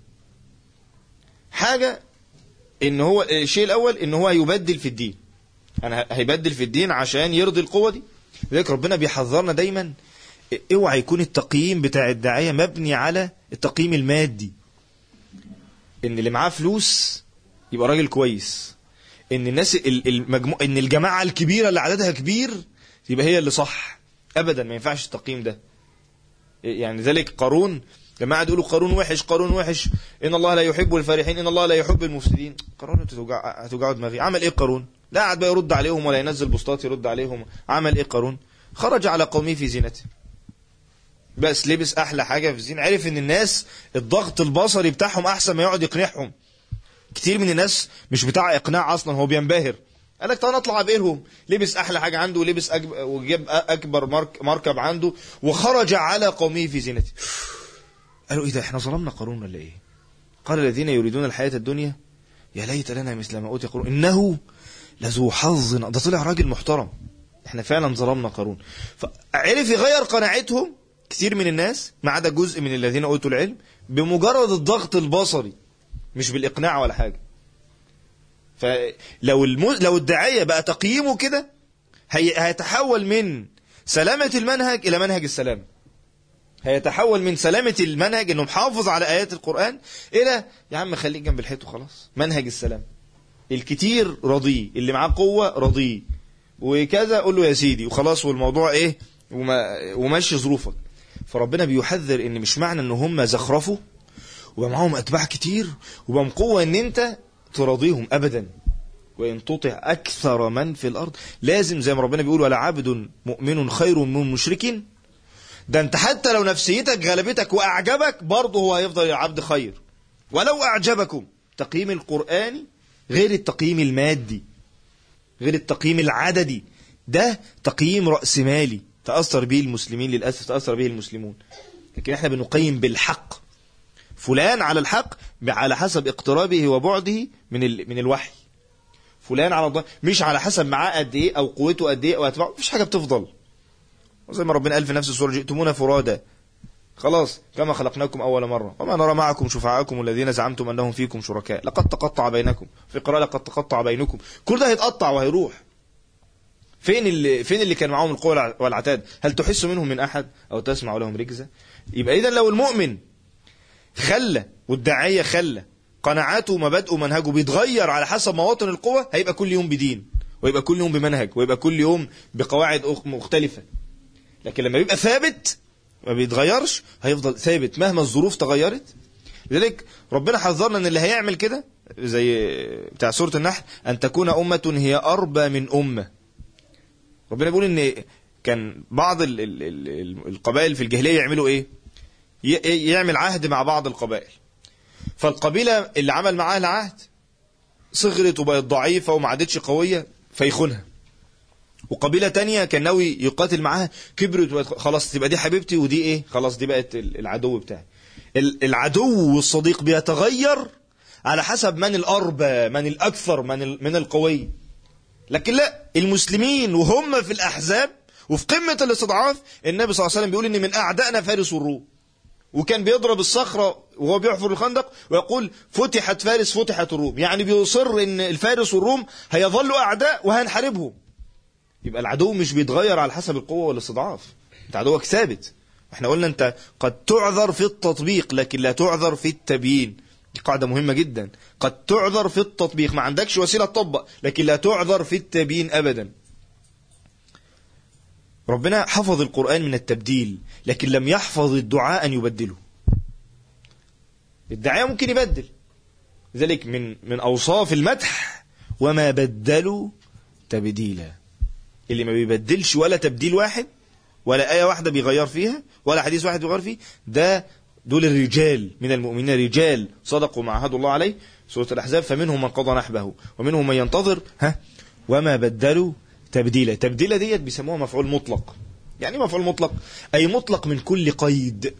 حاجه ان هو الشيء الاول ان هو هيبدل في الدين انا هيبدل في الدين عشان يرضي القوه دي لذلك ربنا بيحذرنا دايما اوعى يكون التقييم بتاع الداعيه مبني على التقييم المادي ان اللي معاه فلوس يبقى راجل كويس ان الناس المجموع ان الجماعه الكبيره اللي عددها كبير يبقى هي اللي صح ابدا ما ينفعش التقييم ده يعني ذلك قارون لما قعدوا يقولوا قارون وحش قارون وحش ان الله لا يحب الفرحين ان الله لا يحب المفسدين قارون هتوجع هتوجعوا دماغي عمل ايه قارون لا قعد بقى يرد عليهم ولا ينزل بوستات يرد عليهم عمل ايه قارون خرج على قومه في زينته بس لبس احلى حاجه في الزين عرف ان الناس الضغط البصري بتاعهم احسن ما يقعد يقنعهم كتير من الناس مش بتاع اقناع اصلا هو بينبهر قال لك تعالى نطلع بينهم لبس احلى حاجه عنده ولبس أجب... وجاب اكبر مرك... مركب عنده وخرج على قومه في زينته قالوا ايه ده احنا ظلمنا قارون ولا ايه قال الذين يريدون الحياه الدنيا يا ليت لنا مثل ما اوتي قارون انه لذو حظ ده طلع راجل محترم احنا فعلا ظلمنا قارون فعرف يغير قناعتهم كتير من الناس ما عدا جزء من الذين اوتوا العلم بمجرد الضغط البصري مش بالاقناع ولا حاجه فلو المو... لو الداعيه بقى تقييمه كده هي... هيتحول من سلامه المنهج الى منهج السلام هيتحول من سلامه المنهج انه محافظ على ايات القران الى يا عم خليك جنب الحيط وخلاص منهج السلام الكتير رضيه اللي معاه قوه رضيه وكذا قول له يا سيدي وخلاص والموضوع ايه وما... ومشي ظروفك فربنا بيحذر ان مش معنى ان هم زخرفوا وبقى معاهم اتباع كتير وبقى قوه ان انت تراضيهم ابدا وان تطع اكثر من في الارض لازم زي ما ربنا بيقول ولا عبد مؤمن خير من مشرك ده انت حتى لو نفسيتك غلبتك واعجبك برضه هو هيفضل عبد خير ولو اعجبكم تقييم القران غير التقييم المادي غير التقييم العددي ده تقييم رأسمالي تأثر به المسلمين للأسف تأثر به المسلمون لكن احنا بنقيم بالحق فلان على الحق على حسب اقترابه وبعده من من الوحي فلان على الله مش على حسب معاه قد ايه او قوته قد ايه او اتباعه مفيش حاجه بتفضل زي ما ربنا قال في نفس السوره جئتمونا فرادا خلاص كما خلقناكم اول مره وما نرى معكم شفعاءكم الذين زعمتم انهم فيكم شركاء لقد تقطع بينكم في قراءه لقد تقطع بينكم كل ده هيتقطع وهيروح فين اللي فين اللي كان معاهم القوه والعتاد هل تحس منهم من احد او تسمع لهم ركزه يبقى اذا لو المؤمن خلى والداعيه خلى قناعاته ومبادئه ومنهجه بيتغير على حسب مواطن القوه هيبقى كل يوم بدين ويبقى كل يوم بمنهج ويبقى كل يوم بقواعد مختلفه لكن لما يبقى ثابت ما بيتغيرش هيفضل ثابت مهما الظروف تغيرت لذلك ربنا حذرنا ان اللي هيعمل كده زي بتاع سوره النحل ان تكون امه هي اربى من امه ربنا بيقول ان كان بعض ال ال ال القبائل في الجاهليه يعملوا ايه يعمل عهد مع بعض القبائل فالقبيله اللي عمل معاها العهد صغرت وبقت ضعيفه وما عادتش قويه فيخونها وقبيله تانية كان ناوي يقاتل معاها كبرت وبقت خلاص تبقى دي حبيبتي ودي ايه خلاص دي بقت العدو بتاعي العدو والصديق بيتغير على حسب من الاربى من الاكثر من من القوي لكن لا المسلمين وهم في الاحزاب وفي قمه الاستضعاف النبي صلى الله عليه وسلم بيقول ان من اعدائنا فارس والروم وكان بيضرب الصخره وهو بيحفر الخندق ويقول فتحت فارس فتحت الروم يعني بيصر ان الفارس والروم هيظلوا اعداء وهنحاربهم يبقى العدو مش بيتغير على حسب القوه والاستضعاف انت عدوك ثابت احنا قلنا انت قد تعذر في التطبيق لكن لا تعذر في التبيين دي قاعدة مهمة جدا قد تعذر في التطبيق ما عندكش وسيلة تطبق لكن لا تعذر في التبيين أبدا ربنا حفظ القرآن من التبديل لكن لم يحفظ الدعاء أن يبدله الدعاء ممكن يبدل ذلك من من أوصاف المدح وما بدلوا تبديلا اللي ما بيبدلش ولا تبديل واحد ولا آية واحدة بيغير فيها ولا حديث واحد بيغير فيه ده دول الرجال من المؤمنين رجال صدقوا ما عهدوا الله عليه سورة الأحزاب فمنهم من قضى نحبه ومنهم من ينتظر ها وما بدلوا تبديلا تبديلا ديت بيسموها مفعول مطلق يعني إيه مفعول مطلق أي مطلق من كل قيد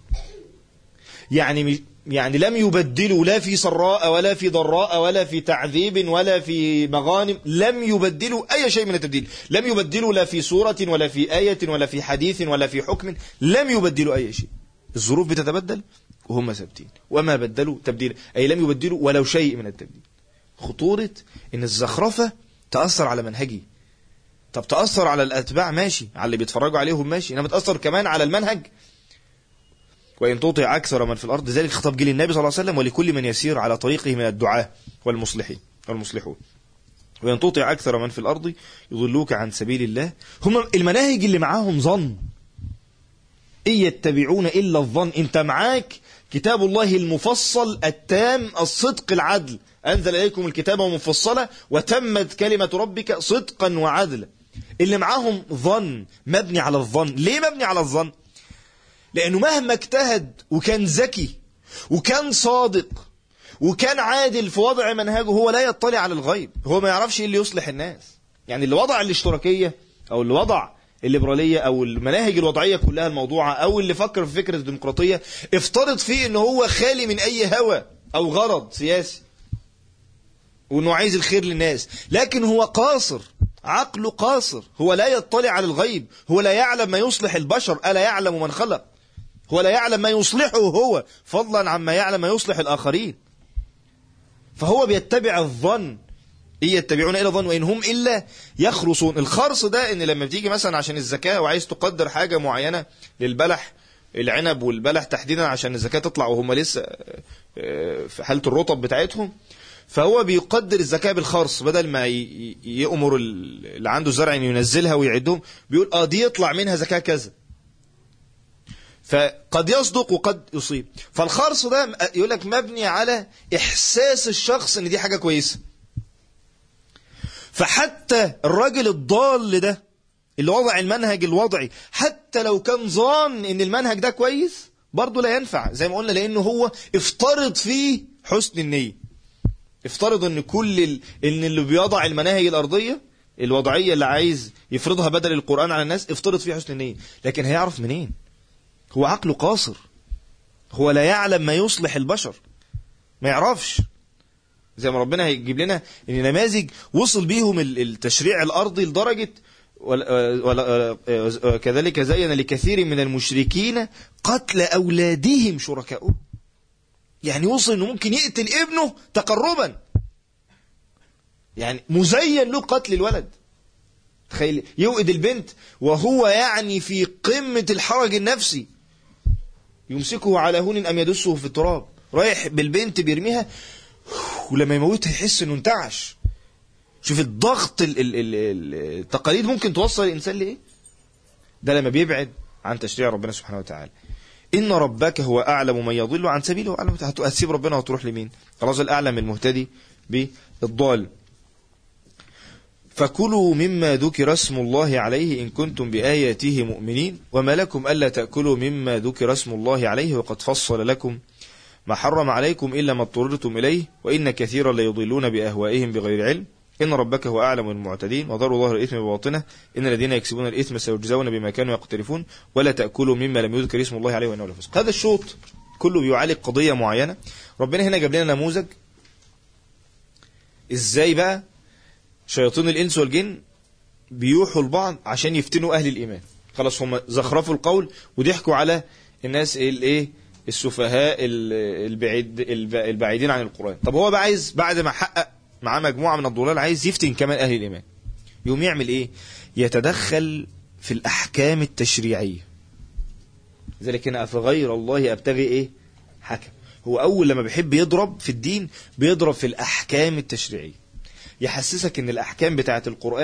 يعني يعني لم يبدلوا لا في سراء ولا في ضراء ولا في تعذيب ولا في مغانم لم يبدلوا أي شيء من التبديل لم يبدلوا لا في سورة ولا في آية ولا في حديث ولا في حكم لم يبدلوا أي شيء الظروف بتتبدل وهم ثابتين وما بدلوا تبديلا أي لم يبدلوا ولو شيء من التبديل خطورة إن الزخرفة تأثر على منهجي طب تأثر على الأتباع ماشي على اللي بيتفرجوا عليهم ماشي إنما تأثر كمان على المنهج وإن تطع أكثر من في الأرض ذلك خطاب جيل النبي صلى الله عليه وسلم ولكل من يسير على طريقه من الدعاة والمصلحين والمصلحون وإن تطع أكثر من في الأرض يضلوك عن سبيل الله هم المناهج اللي معاهم ظن إن يتبعون إلا الظن أنت معاك كتاب الله المفصل التام الصدق العدل أنزل إليكم الكتاب مفصلة وتمت كلمة ربك صدقا وعدلا اللي معاهم ظن مبني على الظن ليه مبني على الظن لأنه مهما اجتهد وكان ذكي وكان صادق وكان عادل في وضع منهجه هو لا يطلع على الغيب هو ما يعرفش ايه اللي يصلح الناس يعني اللي وضع الاشتراكية أو اللي وضع الليبرالية أو المناهج الوضعية كلها الموضوعة أو اللي فكر في فكرة الديمقراطية افترض فيه أنه هو خالي من أي هوى أو غرض سياسي وأنه عايز الخير للناس لكن هو قاصر عقله قاصر هو لا يطلع على الغيب هو لا يعلم ما يصلح البشر ألا يعلم من خلق هو لا يعلم ما يصلحه هو فضلا عما يعلم ما يصلح الآخرين فهو بيتبع الظن إن يتبعون إلى ظن وإن هم إلا يخرصون الخرص ده إن لما بتيجي مثلا عشان الزكاة وعايز تقدر حاجة معينة للبلح العنب والبلح تحديدا عشان الزكاة تطلع وهم لسه في حالة الرطب بتاعتهم فهو بيقدر الزكاة بالخرص بدل ما يأمر اللي عنده زرع انه ينزلها ويعدهم بيقول اه دي يطلع منها زكاة كذا فقد يصدق وقد يصيب فالخرص ده يقول لك مبني على احساس الشخص ان دي حاجة كويسة فحتى الراجل الضال ده اللي وضع المنهج الوضعي حتى لو كان ظان ان المنهج ده كويس برضه لا ينفع زي ما قلنا لانه هو افترض فيه حسن النيه افترض ان كل ال... ان اللي بيضع المناهج الارضيه الوضعيه اللي عايز يفرضها بدل القران على الناس افترض فيه حسن النيه لكن هيعرف منين هو عقله قاصر هو لا يعلم ما يصلح البشر ما يعرفش زي ما ربنا هيجيب لنا ان نماذج وصل بيهم التشريع الارضي لدرجه وكذلك زين لكثير من المشركين قتل اولادهم شركائهم يعني وصل انه ممكن يقتل ابنه تقربا يعني مزين له قتل الولد تخيل يوئد البنت وهو يعني في قمة الحرج النفسي يمسكه على هون أم يدسه في التراب رايح بالبنت بيرميها ولما يموتها يحس انه انتعش شوف الضغط ال ال ال التقاليد ممكن توصل الإنسان لإيه ده لما بيبعد عن تشريع ربنا سبحانه وتعالى إن ربك هو أعلم من يضل عن سبيله وأعلم هتسيب ربنا وتروح لمين خلاص الأعلم المهتدي بالضال فكلوا مما ذكر اسم الله عليه إن كنتم بآياته مؤمنين وما لكم ألا تأكلوا مما ذكر اسم الله عليه وقد فصل لكم ما حرم عليكم إلا ما اضطررتم إليه وإن كثيرا ليضلون بأهوائهم بغير علم إن ربك هو أعلم المعتدين وضروا ظهر الإثم بباطنه إن الذين يكسبون الإثم سيجزون بما كانوا يقترفون ولا تأكلوا مما لم يذكر اسم الله عليه وإنه لفسق هذا الشوط كله بيعالج قضية معينة ربنا هنا جاب لنا نموذج إزاي بقى شياطين الإنس والجن بيوحوا لبعض عشان يفتنوا أهل الإيمان خلاص هم زخرفوا القول وضحكوا على الناس الايه السفهاء البعيد البعيدين عن القرآن طب هو بقى عايز بعد ما حقق معاه مجموعة من الضلال عايز يفتن كمان أهل الإيمان يقوم يعمل إيه يتدخل في الأحكام التشريعية ذلك هنا أفغير الله أبتغي إيه حكم هو أول لما بيحب يضرب في الدين بيضرب في الأحكام التشريعية يحسسك ان الأحكام بتاعة القرآن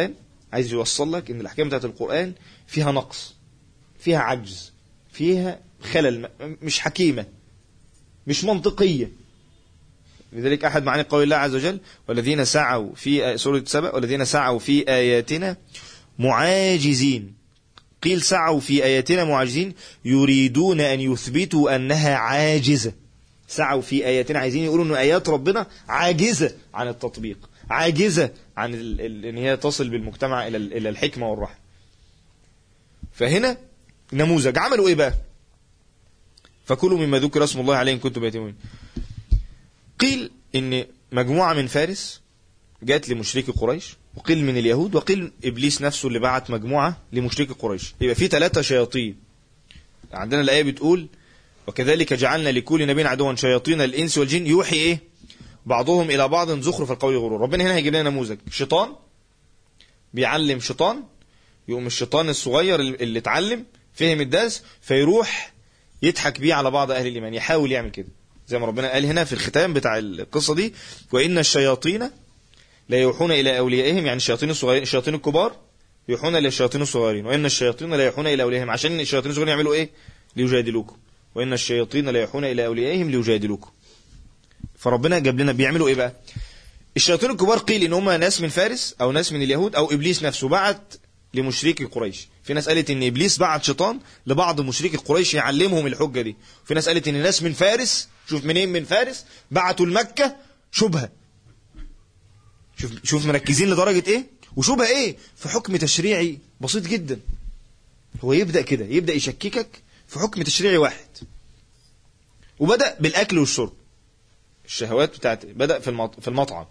عايز يوصل لك ان الاحكام بتاعت القران فيها نقص فيها عجز فيها خلل م- مش حكيمه مش منطقيه لذلك احد معاني قول الله عز وجل والذين سعوا في سوره سبأ والذين سعوا في اياتنا معاجزين قيل سعوا في اياتنا معاجزين يريدون ان يثبتوا انها عاجزه سعوا في اياتنا عايزين يقولوا ان ايات ربنا عاجزه عن التطبيق عاجزه عن ال- ال- ان هي تصل بالمجتمع الى ال- الى الحكمه والرحمه فهنا نموذج عملوا ايه بقى فكلوا مما ذكر اسم الله عليه ان كنتم يتمون قيل ان مجموعه من فارس جات لمشركي قريش وقيل من اليهود وقيل ابليس نفسه اللي بعت مجموعه لمشركي قريش يبقى في ثلاثه شياطين عندنا الايه بتقول وكذلك جعلنا لكل نبي عدوا شياطين الانس والجن يوحي ايه بعضهم الى بعض زخرف القول غرور ربنا هنا هيجيب لنا نموذج شيطان بيعلم شيطان يقوم الشيطان الصغير اللي اللي اتعلم فهم الدرس فيروح يضحك بيه على بعض اهل الايمان يحاول يعمل كده زي ما ربنا قال هنا في الختام بتاع القصه دي وان الشياطين لا يوحون الى اوليائهم يعني الشياطين الصغيرين الشياطين الكبار يوحون الى الشياطين الصغيرين وان الشياطين لا يوحون الى اوليائهم عشان الشياطين الصغيرين يعملوا ايه ليجادلوكم وان الشياطين لا يوحون الى اوليائهم ليجادلوكم فربنا جاب لنا بيعملوا ايه بقى الشياطين الكبار قيل ان هم ناس من فارس او ناس من اليهود او ابليس نفسه بعت لمشركي قريش في ناس قالت ان ابليس بعت شيطان لبعض مشركي قريش يعلمهم الحجه دي في ناس قالت ان ناس من فارس شوف منين من فارس بعتوا لمكه شبهه شوف شوف مركزين لدرجه ايه وشبهه ايه في حكم تشريعي بسيط جدا هو يبدا كده يبدا يشككك في حكم تشريعي واحد وبدا بالاكل والشرب الشهوات بتاعت بدا في المط... في المطعم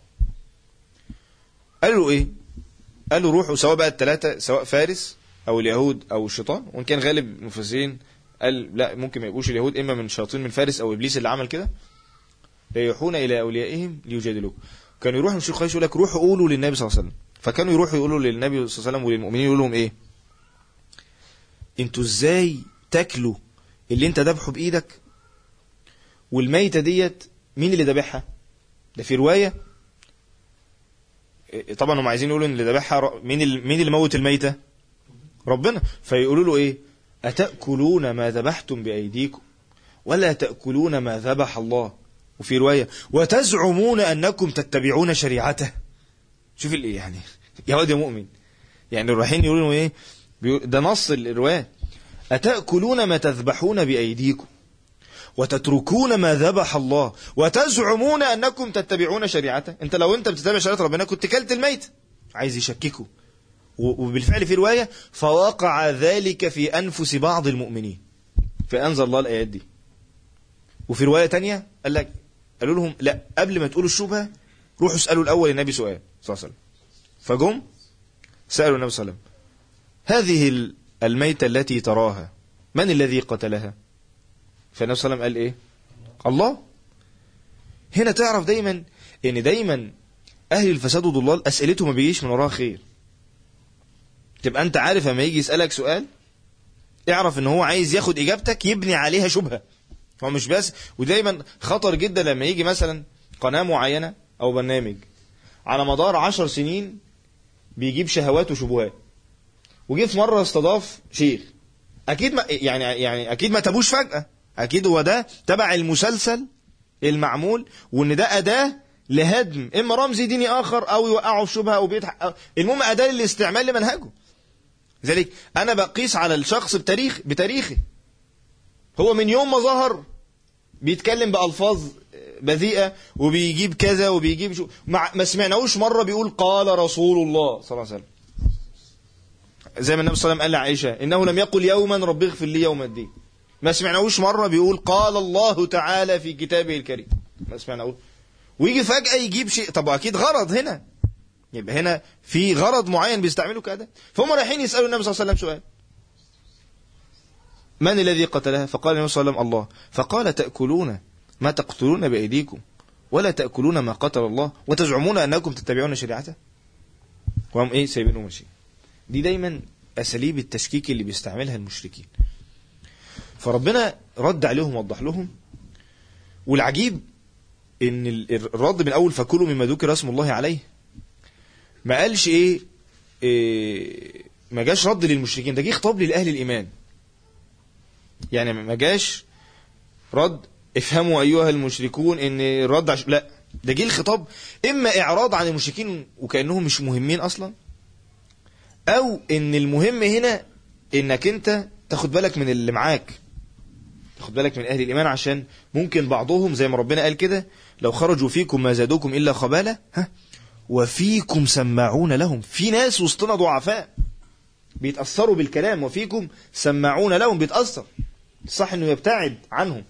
قالوا ايه قالوا روحوا سواء بقى الثلاثه سواء فارس او اليهود او الشيطان وان كان غالب المفسرين قال لا ممكن ما يبقوش اليهود اما من شياطين من فارس او ابليس اللي عمل كده لا يوحون الى اوليائهم ليجادلوك كانوا يروحوا مش قريش يقول لك روحوا قولوا للنبي صلى الله عليه وسلم فكانوا يروحوا يقولوا للنبي صلى الله عليه وسلم وللمؤمنين يقولوا لهم ايه انتوا ازاي تاكلوا اللي انت ذبحه بايدك والميتة ديت مين اللي ذبحها ده في رواية إيه، طبعا هم عايزين يقولوا ان اللي ذبحها ر- مين ال- مين اللي موت الميتة ربنا فيقولوا له ايه اتاكلون ما ذبحتم بايديكم ولا تاكلون ما ذبح الله وفي رواية وتزعمون انكم تتبعون شريعته شوف الايه يعني يا واد يا مؤمن يعني رايحين يقولوا له ايه بيقول- ده نص الرواية أتأكلون ما تذبحون بأيديكم وتتركون ما ذبح الله وتزعمون أنكم تتبعون شريعته أنت لو أنت بتتبع شريعة ربنا كنت كلت الميت عايز يشككوا و- وبالفعل في رواية فوقع ذلك في أنفس بعض المؤمنين فأنزل الله الآيات دي وفي رواية تانية قال لك قالوا لهم لا قبل ما تقولوا الشبهة روحوا اسألوا الأول النبي سؤال صلى الله عليه وسلم فجم سألوا النبي صلى الله عليه وسلم هذه ال- الميتة التي تراها من الذي قتلها فالنبي صلى الله عليه وسلم قال ايه الله هنا تعرف دايما ان دايما اهل الفساد والضلال اسئلته ما بيجيش من وراها خير تبقى انت عارف لما يجي يسالك سؤال اعرف ان هو عايز ياخد اجابتك يبني عليها شبهه هو مش بس ودايما خطر جدا لما يجي مثلا قناه معينه او برنامج على مدار عشر سنين بيجيب شهوات وشبهات وجه في مره استضاف شيخ اكيد ما يعني يعني اكيد ما تابوش فجاه اكيد هو ده تبع المسلسل المعمول وان ده اداه لهدم اما رمز ديني اخر او يوقعه في شبهه او بيضحك أو المهم اداه للاستعمال لمنهجه لذلك انا بقيس على الشخص بتاريخ بتاريخه هو من يوم ما ظهر بيتكلم بألفاظ بذيئة وبيجيب كذا وبيجيب شو مع ما سمعناهوش مرة بيقول قال رسول الله صلى الله عليه وسلم زي ما النبي صلى الله عليه وسلم قال لعائشة إنه لم يقل يوما رب اغفر لي يوم الدين ما سمعناهوش مرة بيقول قال الله تعالى في كتابه الكريم ما سمعناهوش ويجي فجأة يجيب شيء طب أكيد غرض هنا يبقى هنا في غرض معين بيستعملوا كده فهم رايحين يسألوا النبي صلى الله عليه وسلم سؤال من الذي قتلها فقال النبي صلى الله عليه وسلم الله فقال تأكلون ما تقتلون بأيديكم ولا تأكلون ما قتل الله وتزعمون أنكم تتبعون شريعته وهم إيه سايبينه ماشي دي دايما أساليب التشكيك اللي بيستعملها المشركين فربنا رد عليهم ووضح لهم والعجيب ان ال- الرد من اول فكلوا مما ذكر اسم الله عليه ما قالش ايه إيه ما جاش رد للمشركين ده جه خطاب للأهل الإيمان يعني ما جاش رد افهموا أيها المشركون إن الرد عش... لا ده جه الخطاب إما إعراض عن المشركين وكأنهم مش مهمين أصلا أو إن المهم هنا إنك أنت تاخد بالك من اللي معاك تاخد بالك من أهل الإيمان عشان ممكن بعضهم زي ما ربنا قال كده لو خرجوا فيكم ما زادوكم إلا خبالة ها وفيكم سماعون لهم في ناس وسطنا ضعفاء بيتأثروا بالكلام وفيكم سماعون لهم بيتأثر صح انه يبتعد عنهم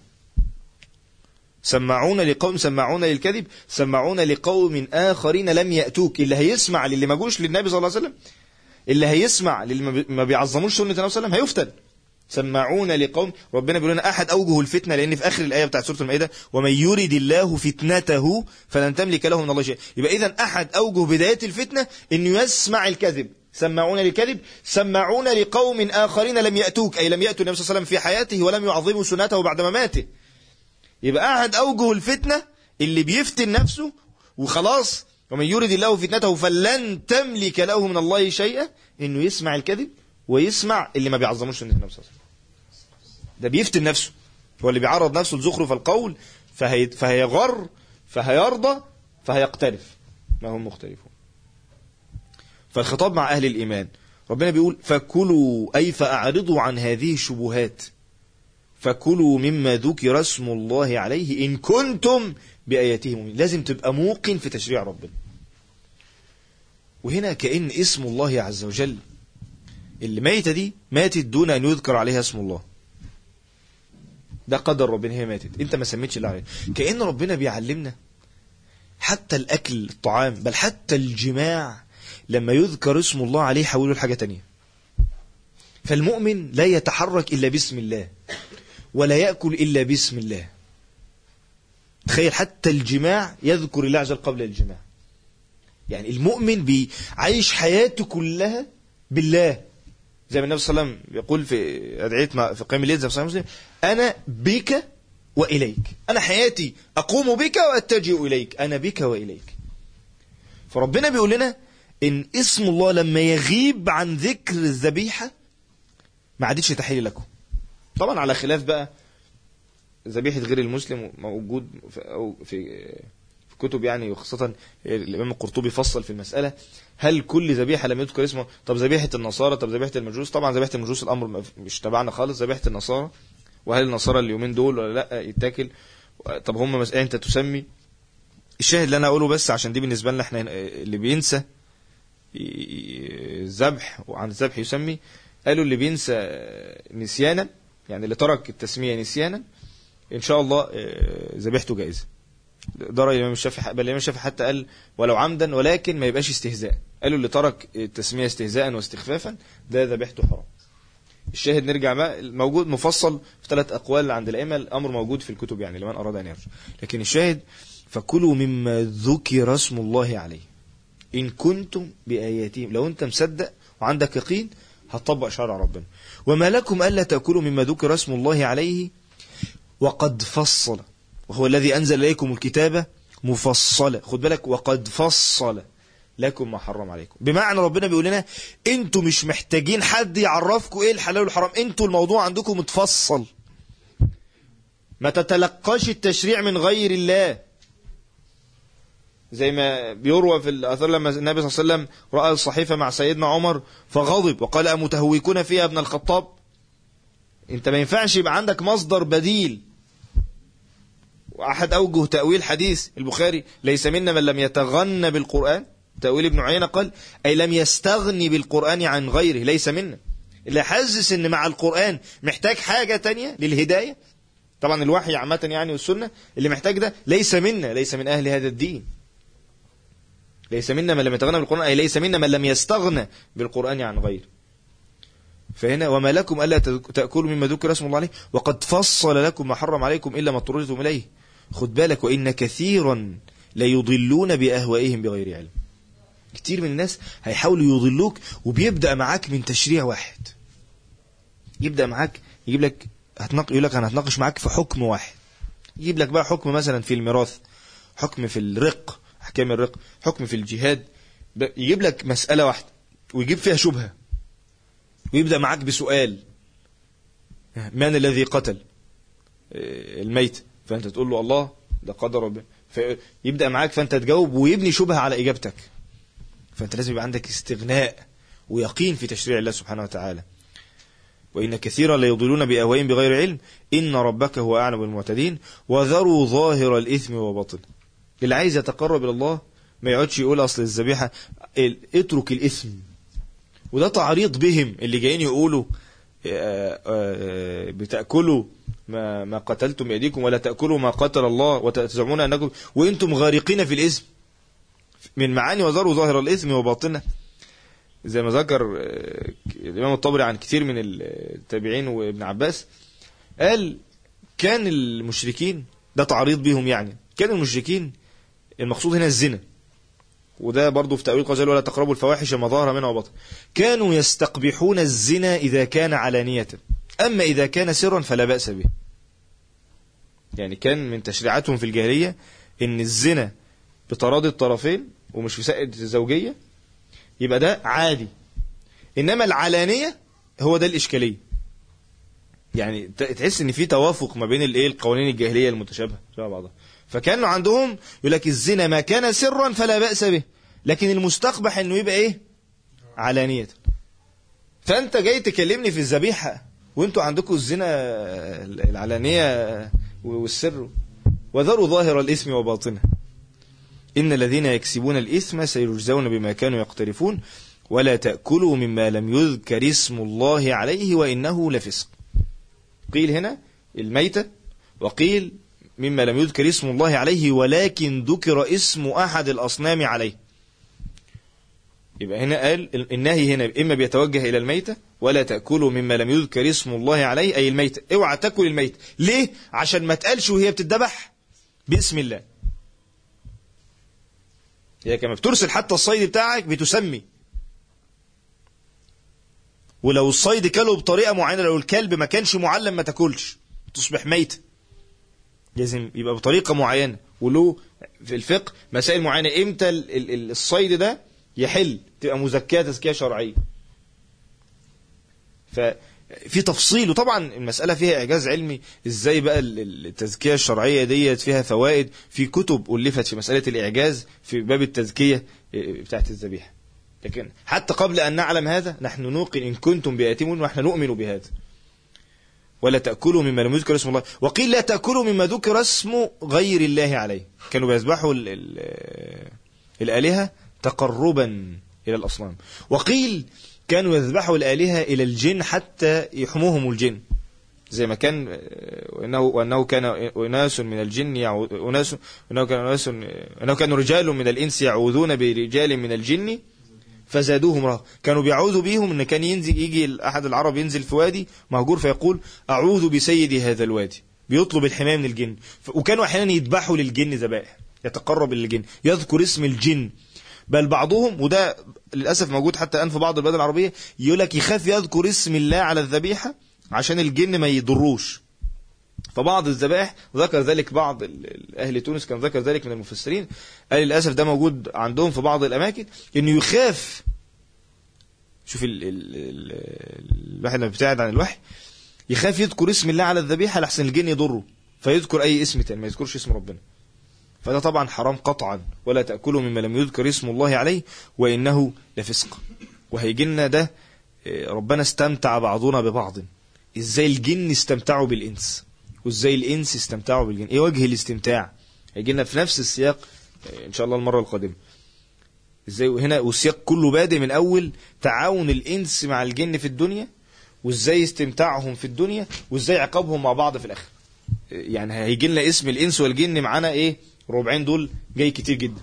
سماعون لقوم سماعون للكذب سماعون لقوم آخرين لم يأتوك اللي هيسمع للي ما جوش للنبي صلى الله عليه وسلم اللي هيسمع للي ما بيعظموش سنة النبي صلى الله عليه وسلم هيفتن سماعون لقوم ربنا بيقول لنا احد اوجه الفتنه لان في اخر الايه بتاعت سوره المائده ومن يرد الله فتنته فلن تملك له من الله شيء يبقى اذا احد اوجه بدايه الفتنه انه يسمع الكذب سماعون للكذب سماعون لقوم اخرين لم ياتوك اي لم ياتوا النبي صلى الله عليه وسلم في حياته ولم يعظموا سنته بعد مماته يبقى احد اوجه الفتنه اللي بيفتن نفسه وخلاص ومن يرد الله فتنته فلن تملك له من الله شيئا انه يسمع الكذب ويسمع اللي ما بيعظموش سنه النبي صلى الله عليه وسلم ده بيفتن نفسه هو اللي بيعرض نفسه لزخرف القول فهي فهيغر فهيرضى فهيقترف ما هم مختلفون فالخطاب مع أهل الإيمان ربنا بيقول فكلوا أي فأعرضوا عن هذه الشبهات فكلوا مما ذكر اسم الله عليه إن كنتم بآياته مؤمنين لازم تبقى موقن في تشريع ربنا وهنا كأن اسم الله عز وجل اللي ميتة دي ماتت دون أن يذكر عليها اسم الله ده قدر ربنا هي ماتت انت ما سميتش الله عليه كأن ربنا بيعلمنا حتى الأكل الطعام بل حتى الجماع لما يذكر اسم الله عليه حوله لحاجة تانية فالمؤمن لا يتحرك إلا باسم الله ولا يأكل إلا باسم الله تخيل حتى الجماع يذكر الله عز وجل قبل الجماع يعني المؤمن بيعيش حياته كلها بالله زي ما النبي صلى الله عليه وسلم يقول في أدعية في قيام الليل زي في صحيح مسلم أنا بك وإليك أنا حياتي أقوم بك وأتجه إليك أنا بك وإليك فربنا بيقول لنا إن اسم الله لما يغيب عن ذكر الذبيحة ما عادتش تحل لكم طبعا على خلاف بقى ذبيحة غير المسلم موجود في, أو في في كتب يعني وخاصة الإمام القرطبي فصل في المسألة هل كل ذبيحة لم يذكر اسمه طب ذبيحة النصارى طب ذبيحة المجوس طبعا ذبيحة المجوس الأمر مش تبعنا خالص ذبيحة النصارى وهل النصارى اليومين دول ولا لا يتاكل طب هم مسألة انت تسمي الشاهد اللي انا اقوله بس عشان دي بالنسبة لنا احنا اللي بينسى الذبح وعن الذبح يسمي قالوا اللي بينسى نسيانا يعني اللي ترك التسمية نسيانا ان شاء الله ذبيحته جائزة ده رأي الإمام الشافعي بل الإمام الشافعي حتى قال ولو عمدا ولكن ما يبقاش استهزاء قالوا اللي ترك التسمية استهزاء واستخفافا ده ذبيحته حرام الشاهد نرجع بقى موجود مفصل في ثلاث أقوال عند الأئمة الأمر موجود في الكتب يعني لمن أراد أن يرجع لكن الشاهد فكلوا مما ذكر اسم الله عليه إن كنتم بآياته لو أنت مصدق وعندك يقين هتطبق شرع ربنا وما لكم ألا تأكلوا مما ذكر اسم الله عليه وقد فصل وهو الذي أنزل إليكم الكتاب مفصلة خد بالك وقد فصل لكم ما حرم عليكم بمعنى ربنا بيقول لنا انتوا مش محتاجين حد يعرفكم ايه الحلال والحرام انتوا الموضوع عندكم متفصل ما تتلقاش التشريع من غير الله زي ما بيروى في الأثر لما النبي صلى الله عليه وسلم رأى الصحيفة مع سيدنا عمر فغضب وقال أمتهوكون فيها ابن الخطاب انت ما ينفعش يبقى عندك مصدر بديل وأحد أوجه تأويل حديث البخاري ليس منا من لم يتغنى بالقرآن تأويل ابن عيينة قال أي لم يستغني بالقرآن عن غيره ليس منا اللي حاسس ان مع القرآن محتاج حاجة تانية للهداية طبعا الوحي عامة يعني والسنة اللي محتاج ده ليس منا ليس من أهل هذا الدين ليس منا من لم يتغنى بالقرآن أي ليس منا من لم يستغنى بالقرآن عن غيره فهنا وما لكم ألا تأكلوا مما ذكر اسم الله عليه وقد فصل لكم ما حرم عليكم إلا ما اضطررتم إليه خد بالك وإن كثيرا ليضلون بأهوائهم بغير علم كتير من الناس هيحاولوا يضلوك وبيبدأ معاك من تشريع واحد يبدأ معاك يجيب لك هتناق يقول لك أنا هتناقش معاك في حكم واحد يجيب لك بقى حكم مثلا في الميراث حكم في الرق أحكام الرق حكم في الجهاد يجيب لك مسألة واحدة ويجيب فيها شبهة ويبدأ معاك بسؤال من الذي قتل آه، الميت فأنت تقول له الله ده قدر ربنا فيبدأ معاك فأنت تجاوب ويبني شبهة على إجابتك فأنت لازم يبقى عندك استغناء ويقين في تشريع الله سبحانه وتعالى وإن كثيرا ليضلون بأهوائهم بغير علم إن ربك هو أعلم بالمعتدين وذروا ظاهر الإثم وبطن اللي عايز يتقرب إلى الله ما يقعدش يقول أصل الذبيحة ال- اترك الإثم وده تعريض بهم اللي جايين يقولوا آه، آه، بتأكلوا ما, ما قتلتم بأيديكم ولا تأكلوا ما قتل الله وتزعمون أنكم وأنتم غارقين في الإثم من معاني وذروا ظاهر الإثم وباطنه زي ما ذكر آه، الإمام الطبري عن كثير من التابعين وابن عباس قال كان المشركين ده تعريض بهم يعني كان المشركين المقصود هنا الزنا وده برضه في تأويل قال ولا تقربوا الفواحش ما ظهر منها وبطن كانوا يستقبحون الزنا إذا كان علانية أما إذا كان سرا فلا بأس به يعني كان من تشريعاتهم في الجاهلية إن الزنا بتراضي الطرفين ومش في سائد الزوجية يبقى ده عادي إنما العلانية هو ده الإشكالية يعني ت- تحس ان في توافق ما بين الايه القوانين الجاهليه المتشابهه شبه بعضها فكانوا عندهم يقول لك الزنا ما كان سرا فلا باس به لكن المستقبح انه يبقى ايه علانيه فانت جاي تكلمني في الذبيحه وانتوا عندكم الزنا العلانيه والسر وذروا ظاهر الاثم وباطنه ان الذين يكسبون الاثم سيجزون بما كانوا يقترفون ولا تاكلوا مما لم يذكر اسم الله عليه وانه لفسق قيل هنا الميتة وقيل مما لم يذكر اسم الله عليه ولكن ذكر اسم أحد الأصنام عليه يبقى هنا قال النهي هنا إما بيتوجه إلى الميتة ولا تأكلوا مما لم يذكر اسم الله عليه أي الميتة اوعى تاكل الميتة ليه؟ عشان ما تقالش وهي بتتذبح باسم الله هي كما بترسل حتى الصيد بتاعك بتسمي ولو الصيد كله بطريقه معينه لو الكلب ما كانش معلم ما تاكلش تصبح ميته لازم يبقى بطريقه معينه وله في الفقه مسائل معينه امتى ال- ال- ال- الصيد ده يحل تبقى مزكاه تزكيه شرعيه ففي تفصيل وطبعا المساله فيها اعجاز علمي ازاي بقى ال- ال- التزكيه الشرعيه ديت فيها فوائد في كتب الفت في مساله الاعجاز في باب التزكيه إيه، بتاعت الذبيحه لكن حتى قبل أن نعلم هذا نحن نوقن إن كنتم بآتمون ونحن نؤمن بهذا ولا تأكلوا مما لم يذكر اسم الله وقيل لا تأكلوا مما ذكر اسم غير الله عليه كانوا بيذبحوا ال- ال- الآلهة تقربا إلى الأصنام وقيل كانوا يذبحوا الآلهة إلى الجن حتى يحموهم الجن زي ما كان آه، وانه وانه كان اناس من الجن يعو... اناس انه كان اناس انه كانوا رجال من الانس يعوذون برجال من الجن فزادوهم رهقا كانوا بيعوذوا بيهم ان كان ينزل يجي احد العرب ينزل في وادي مهجور فيقول اعوذ بسيد هذا الوادي بيطلب الحمايه من الجن ف- وكانوا احيانا يذبحوا للجن ذبائح يتقرب للجن يذكر اسم الجن بل بعضهم وده للاسف موجود حتى الان في بعض البلاد العربيه يقول لك يخاف يذكر اسم الله على الذبيحه عشان الجن ما يضروش فبعض الذبائح ذكر ذلك بعض ال- ال- اهل تونس كان ذكر ذلك من المفسرين قال للاسف ده موجود عندهم في بعض الاماكن انه يخاف شوف ال ال ال الواحد لما بيبتعد عن الوحي يخاف يذكر اسم الله على الذبيحه لحسن الجن يضره فيذكر اي اسم تاني ما يذكرش اسم ربنا فده طبعا حرام قطعا ولا تاكلوا مما لم يذكر اسم الله عليه وانه لفسق وهيجي لنا ده إيه، ربنا استمتع بعضنا ببعض ازاي الجن استمتعوا بالانس وازاي الانس استمتعوا بالجن ايه وجه الاستمتاع هيجي لنا في نفس السياق إيه، ان شاء الله المره القادمه ازاي هنا والسياق كله بادئ من اول تعاون الانس مع الجن في الدنيا وازاي استمتاعهم في الدنيا وازاي عقابهم مع بعض في الاخر يعني هيجي لنا اسم الانس والجن معانا ايه ربعين دول جاي كتير جدا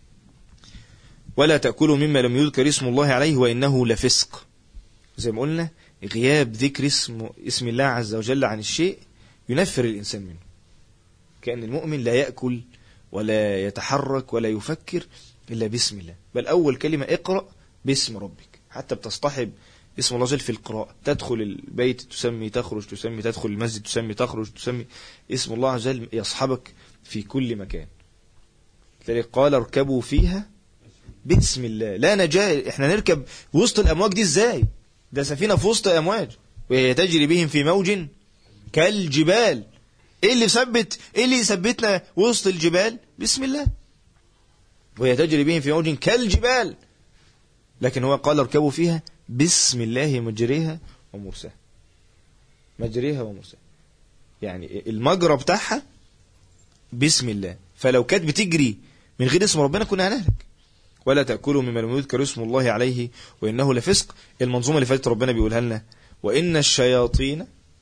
ولا تاكلوا مما لم يذكر اسم الله عليه وانه لفسق زي ما قلنا غياب ذكر اسم اسم الله عز وجل عن الشيء ينفر الانسان منه كان المؤمن لا ياكل ولا يتحرك ولا يفكر الا باسم الله بل اول كلمه اقرا باسم ربك حتى بتصطحب اسم الله جل في القراءة تدخل البيت تسمي تخرج تسمي تدخل المسجد تسمي تخرج تسمي اسم الله عز وجل يصحبك في كل مكان لذلك قال اركبوا فيها بسم الله لا نجاة احنا نركب وسط الامواج دي ازاي ده سفينة في وسط امواج وهي تجري بهم في موج كالجبال ايه اللي ثبت ايه اللي يثبتنا وسط الجبال بسم الله وهي تجري بهم في موج كالجبال لكن هو قال اركبوا فيها بسم الله مجريها ومرساها مجريها ومرساها يعني المجرى بتاعها بسم الله فلو كانت بتجري من غير اسم ربنا كنا هنهلك ولا تأكلوا مما لم يذكر اسم الله عليه وإنه لفسق المنظومة اللي فاتت ربنا بيقولها لنا وإن الشياطين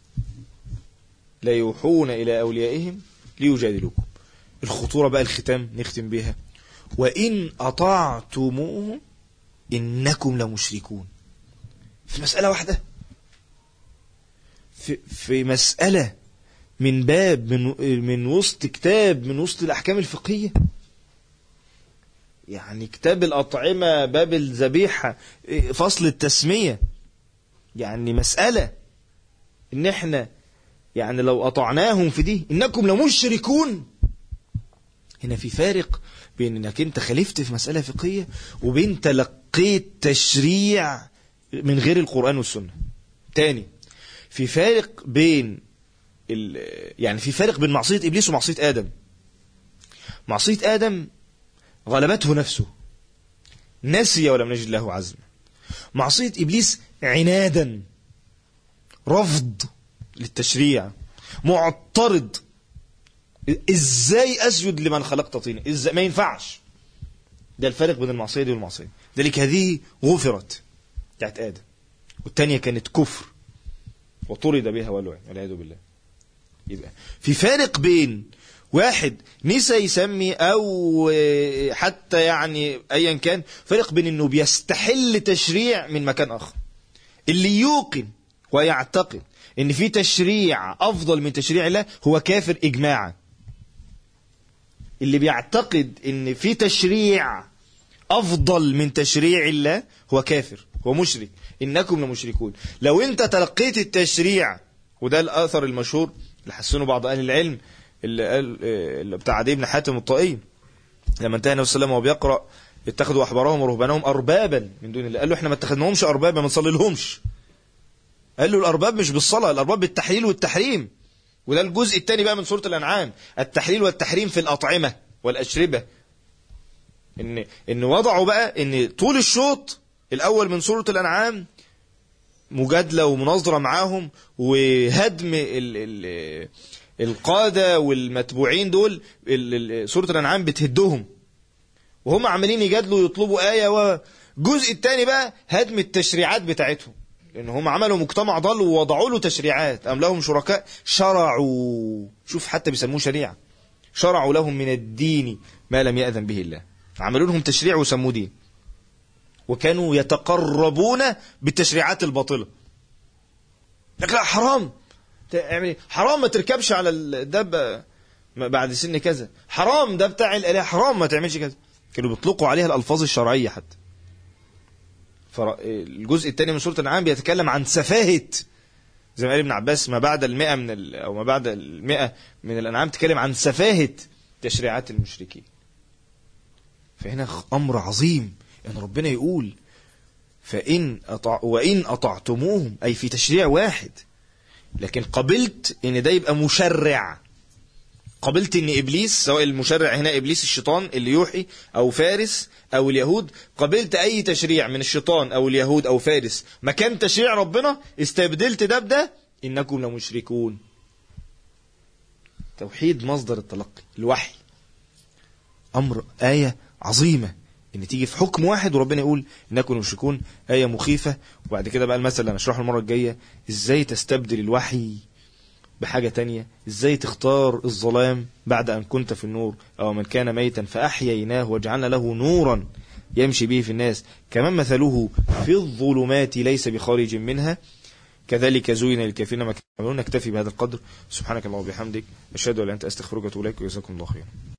ليوحون إلى أوليائهم ليجادلوكم الخطورة بقى الختام نختم بها وإن أطعتموهم إنكم لمشركون في مسألة واحدة في, في مسألة من باب من من وسط كتاب من وسط الأحكام الفقهية يعني كتاب الأطعمة باب الذبيحة فصل التسمية يعني مسألة إن إحنا يعني لو أطعناهم في دي إنكم لمشركون هنا في فارق بين إنك أنت خالفت في مسألة فقهية وبين تلقيت تشريع من غير القرآن والسنة تاني في فارق بين يعني في فارق بين معصية إبليس ومعصية آدم معصية آدم غلبته نفسه نسي ولم نجد له عزم معصية إبليس عنادا رفض للتشريع معترض ازاي اسجد لمن خلقت طينا ازاي ما ينفعش ده الفرق بين المعصيه دي والمعصيه ذلك هذه غفرت بتاعت ادم والثانيه كانت كفر وطرد بها ولعن والعياذ بالله يبقى في فارق بين واحد نسى يسمي او حتى يعني ايا كان فرق بين انه بيستحل تشريع من مكان اخر اللي يوقن ويعتقد ان في تشريع افضل من تشريع الله هو كافر اجماعا اللي بيعتقد ان في تشريع افضل من تشريع الله هو كافر هو مشرك انكم لمشركون لو انت تلقيت التشريع وده الاثر المشهور اللي حسنه بعض اهل العلم اللي قال اللي بتاع عدي بن حاتم الطائي لما انتهى النبي صلى الله عليه وسلم وهو بيقرا اتخذوا احبارهم ورهبانهم اربابا من دون الله قال له احنا ما اتخذناهمش اربابا ما نصلي لهمش قال له الارباب مش بالصلاه الارباب بالتحليل والتحريم وده الجزء الثاني بقى من سوره الانعام التحليل والتحريم في الاطعمه والاشربه ان ان وضعوا بقى ان طول الشوط الاول من سوره الانعام مجادله ومناظره معاهم وهدم ال ال القاده والمتبوعين دول سوره الانعام بتهدهم وهم عمالين يجادلوا يطلبوا ايه والجزء الثاني بقى هدم التشريعات بتاعتهم لان هم عملوا مجتمع ضل ووضعوا له تشريعات ام لهم شركاء شرعوا شوف حتى بيسموه شريعه شرعوا لهم من الدين ما لم يأذن به الله عملوا لهم تشريع وسموه دين وكانوا يتقربون بالتشريعات الباطلة لك لا حرام يعني حرام ما تركبش على الدابة بعد سن كذا حرام ده بتاع الآلهة حرام ما تعملش كذا كانوا بيطلقوا عليها الألفاظ الشرعية حتى فالجزء الثاني من سورة الأنعام بيتكلم عن سفاهة زي ما قال ابن عباس ما بعد المئة من ال... أو ما بعد المئة من الأنعام تتكلم عن سفاهة تشريعات المشركين فهنا أمر عظيم أن يعني ربنا يقول فإن أطع... وإن أطعتموهم أي في تشريع واحد لكن قبلت ان ده يبقى مشرع قبلت ان ابليس سواء المشرع هنا ابليس الشيطان اللي يوحي او فارس او اليهود قبلت اي تشريع من الشيطان او اليهود او فارس مكان تشريع ربنا استبدلت ده بده انكم لمشركون توحيد مصدر التلقي الوحي امر ايه عظيمه ان تيجي في حكم واحد وربنا يقول انكم مشركون ايه مخيفه وبعد كده بقى المثل اللي هنشرحه المره الجايه ازاي تستبدل الوحي بحاجه تانية ازاي تختار الظلام بعد ان كنت في النور او من كان ميتا فاحييناه وجعلنا له نورا يمشي به في الناس كمان مثله في الظلمات ليس بخارج منها كذلك زين للكافرين ما كانوا نكتفي بهذا القدر سبحانك اللهم وبحمدك اشهد ان لا اله الا انت استغفرك واتوب اليك وجزاكم الله خيرا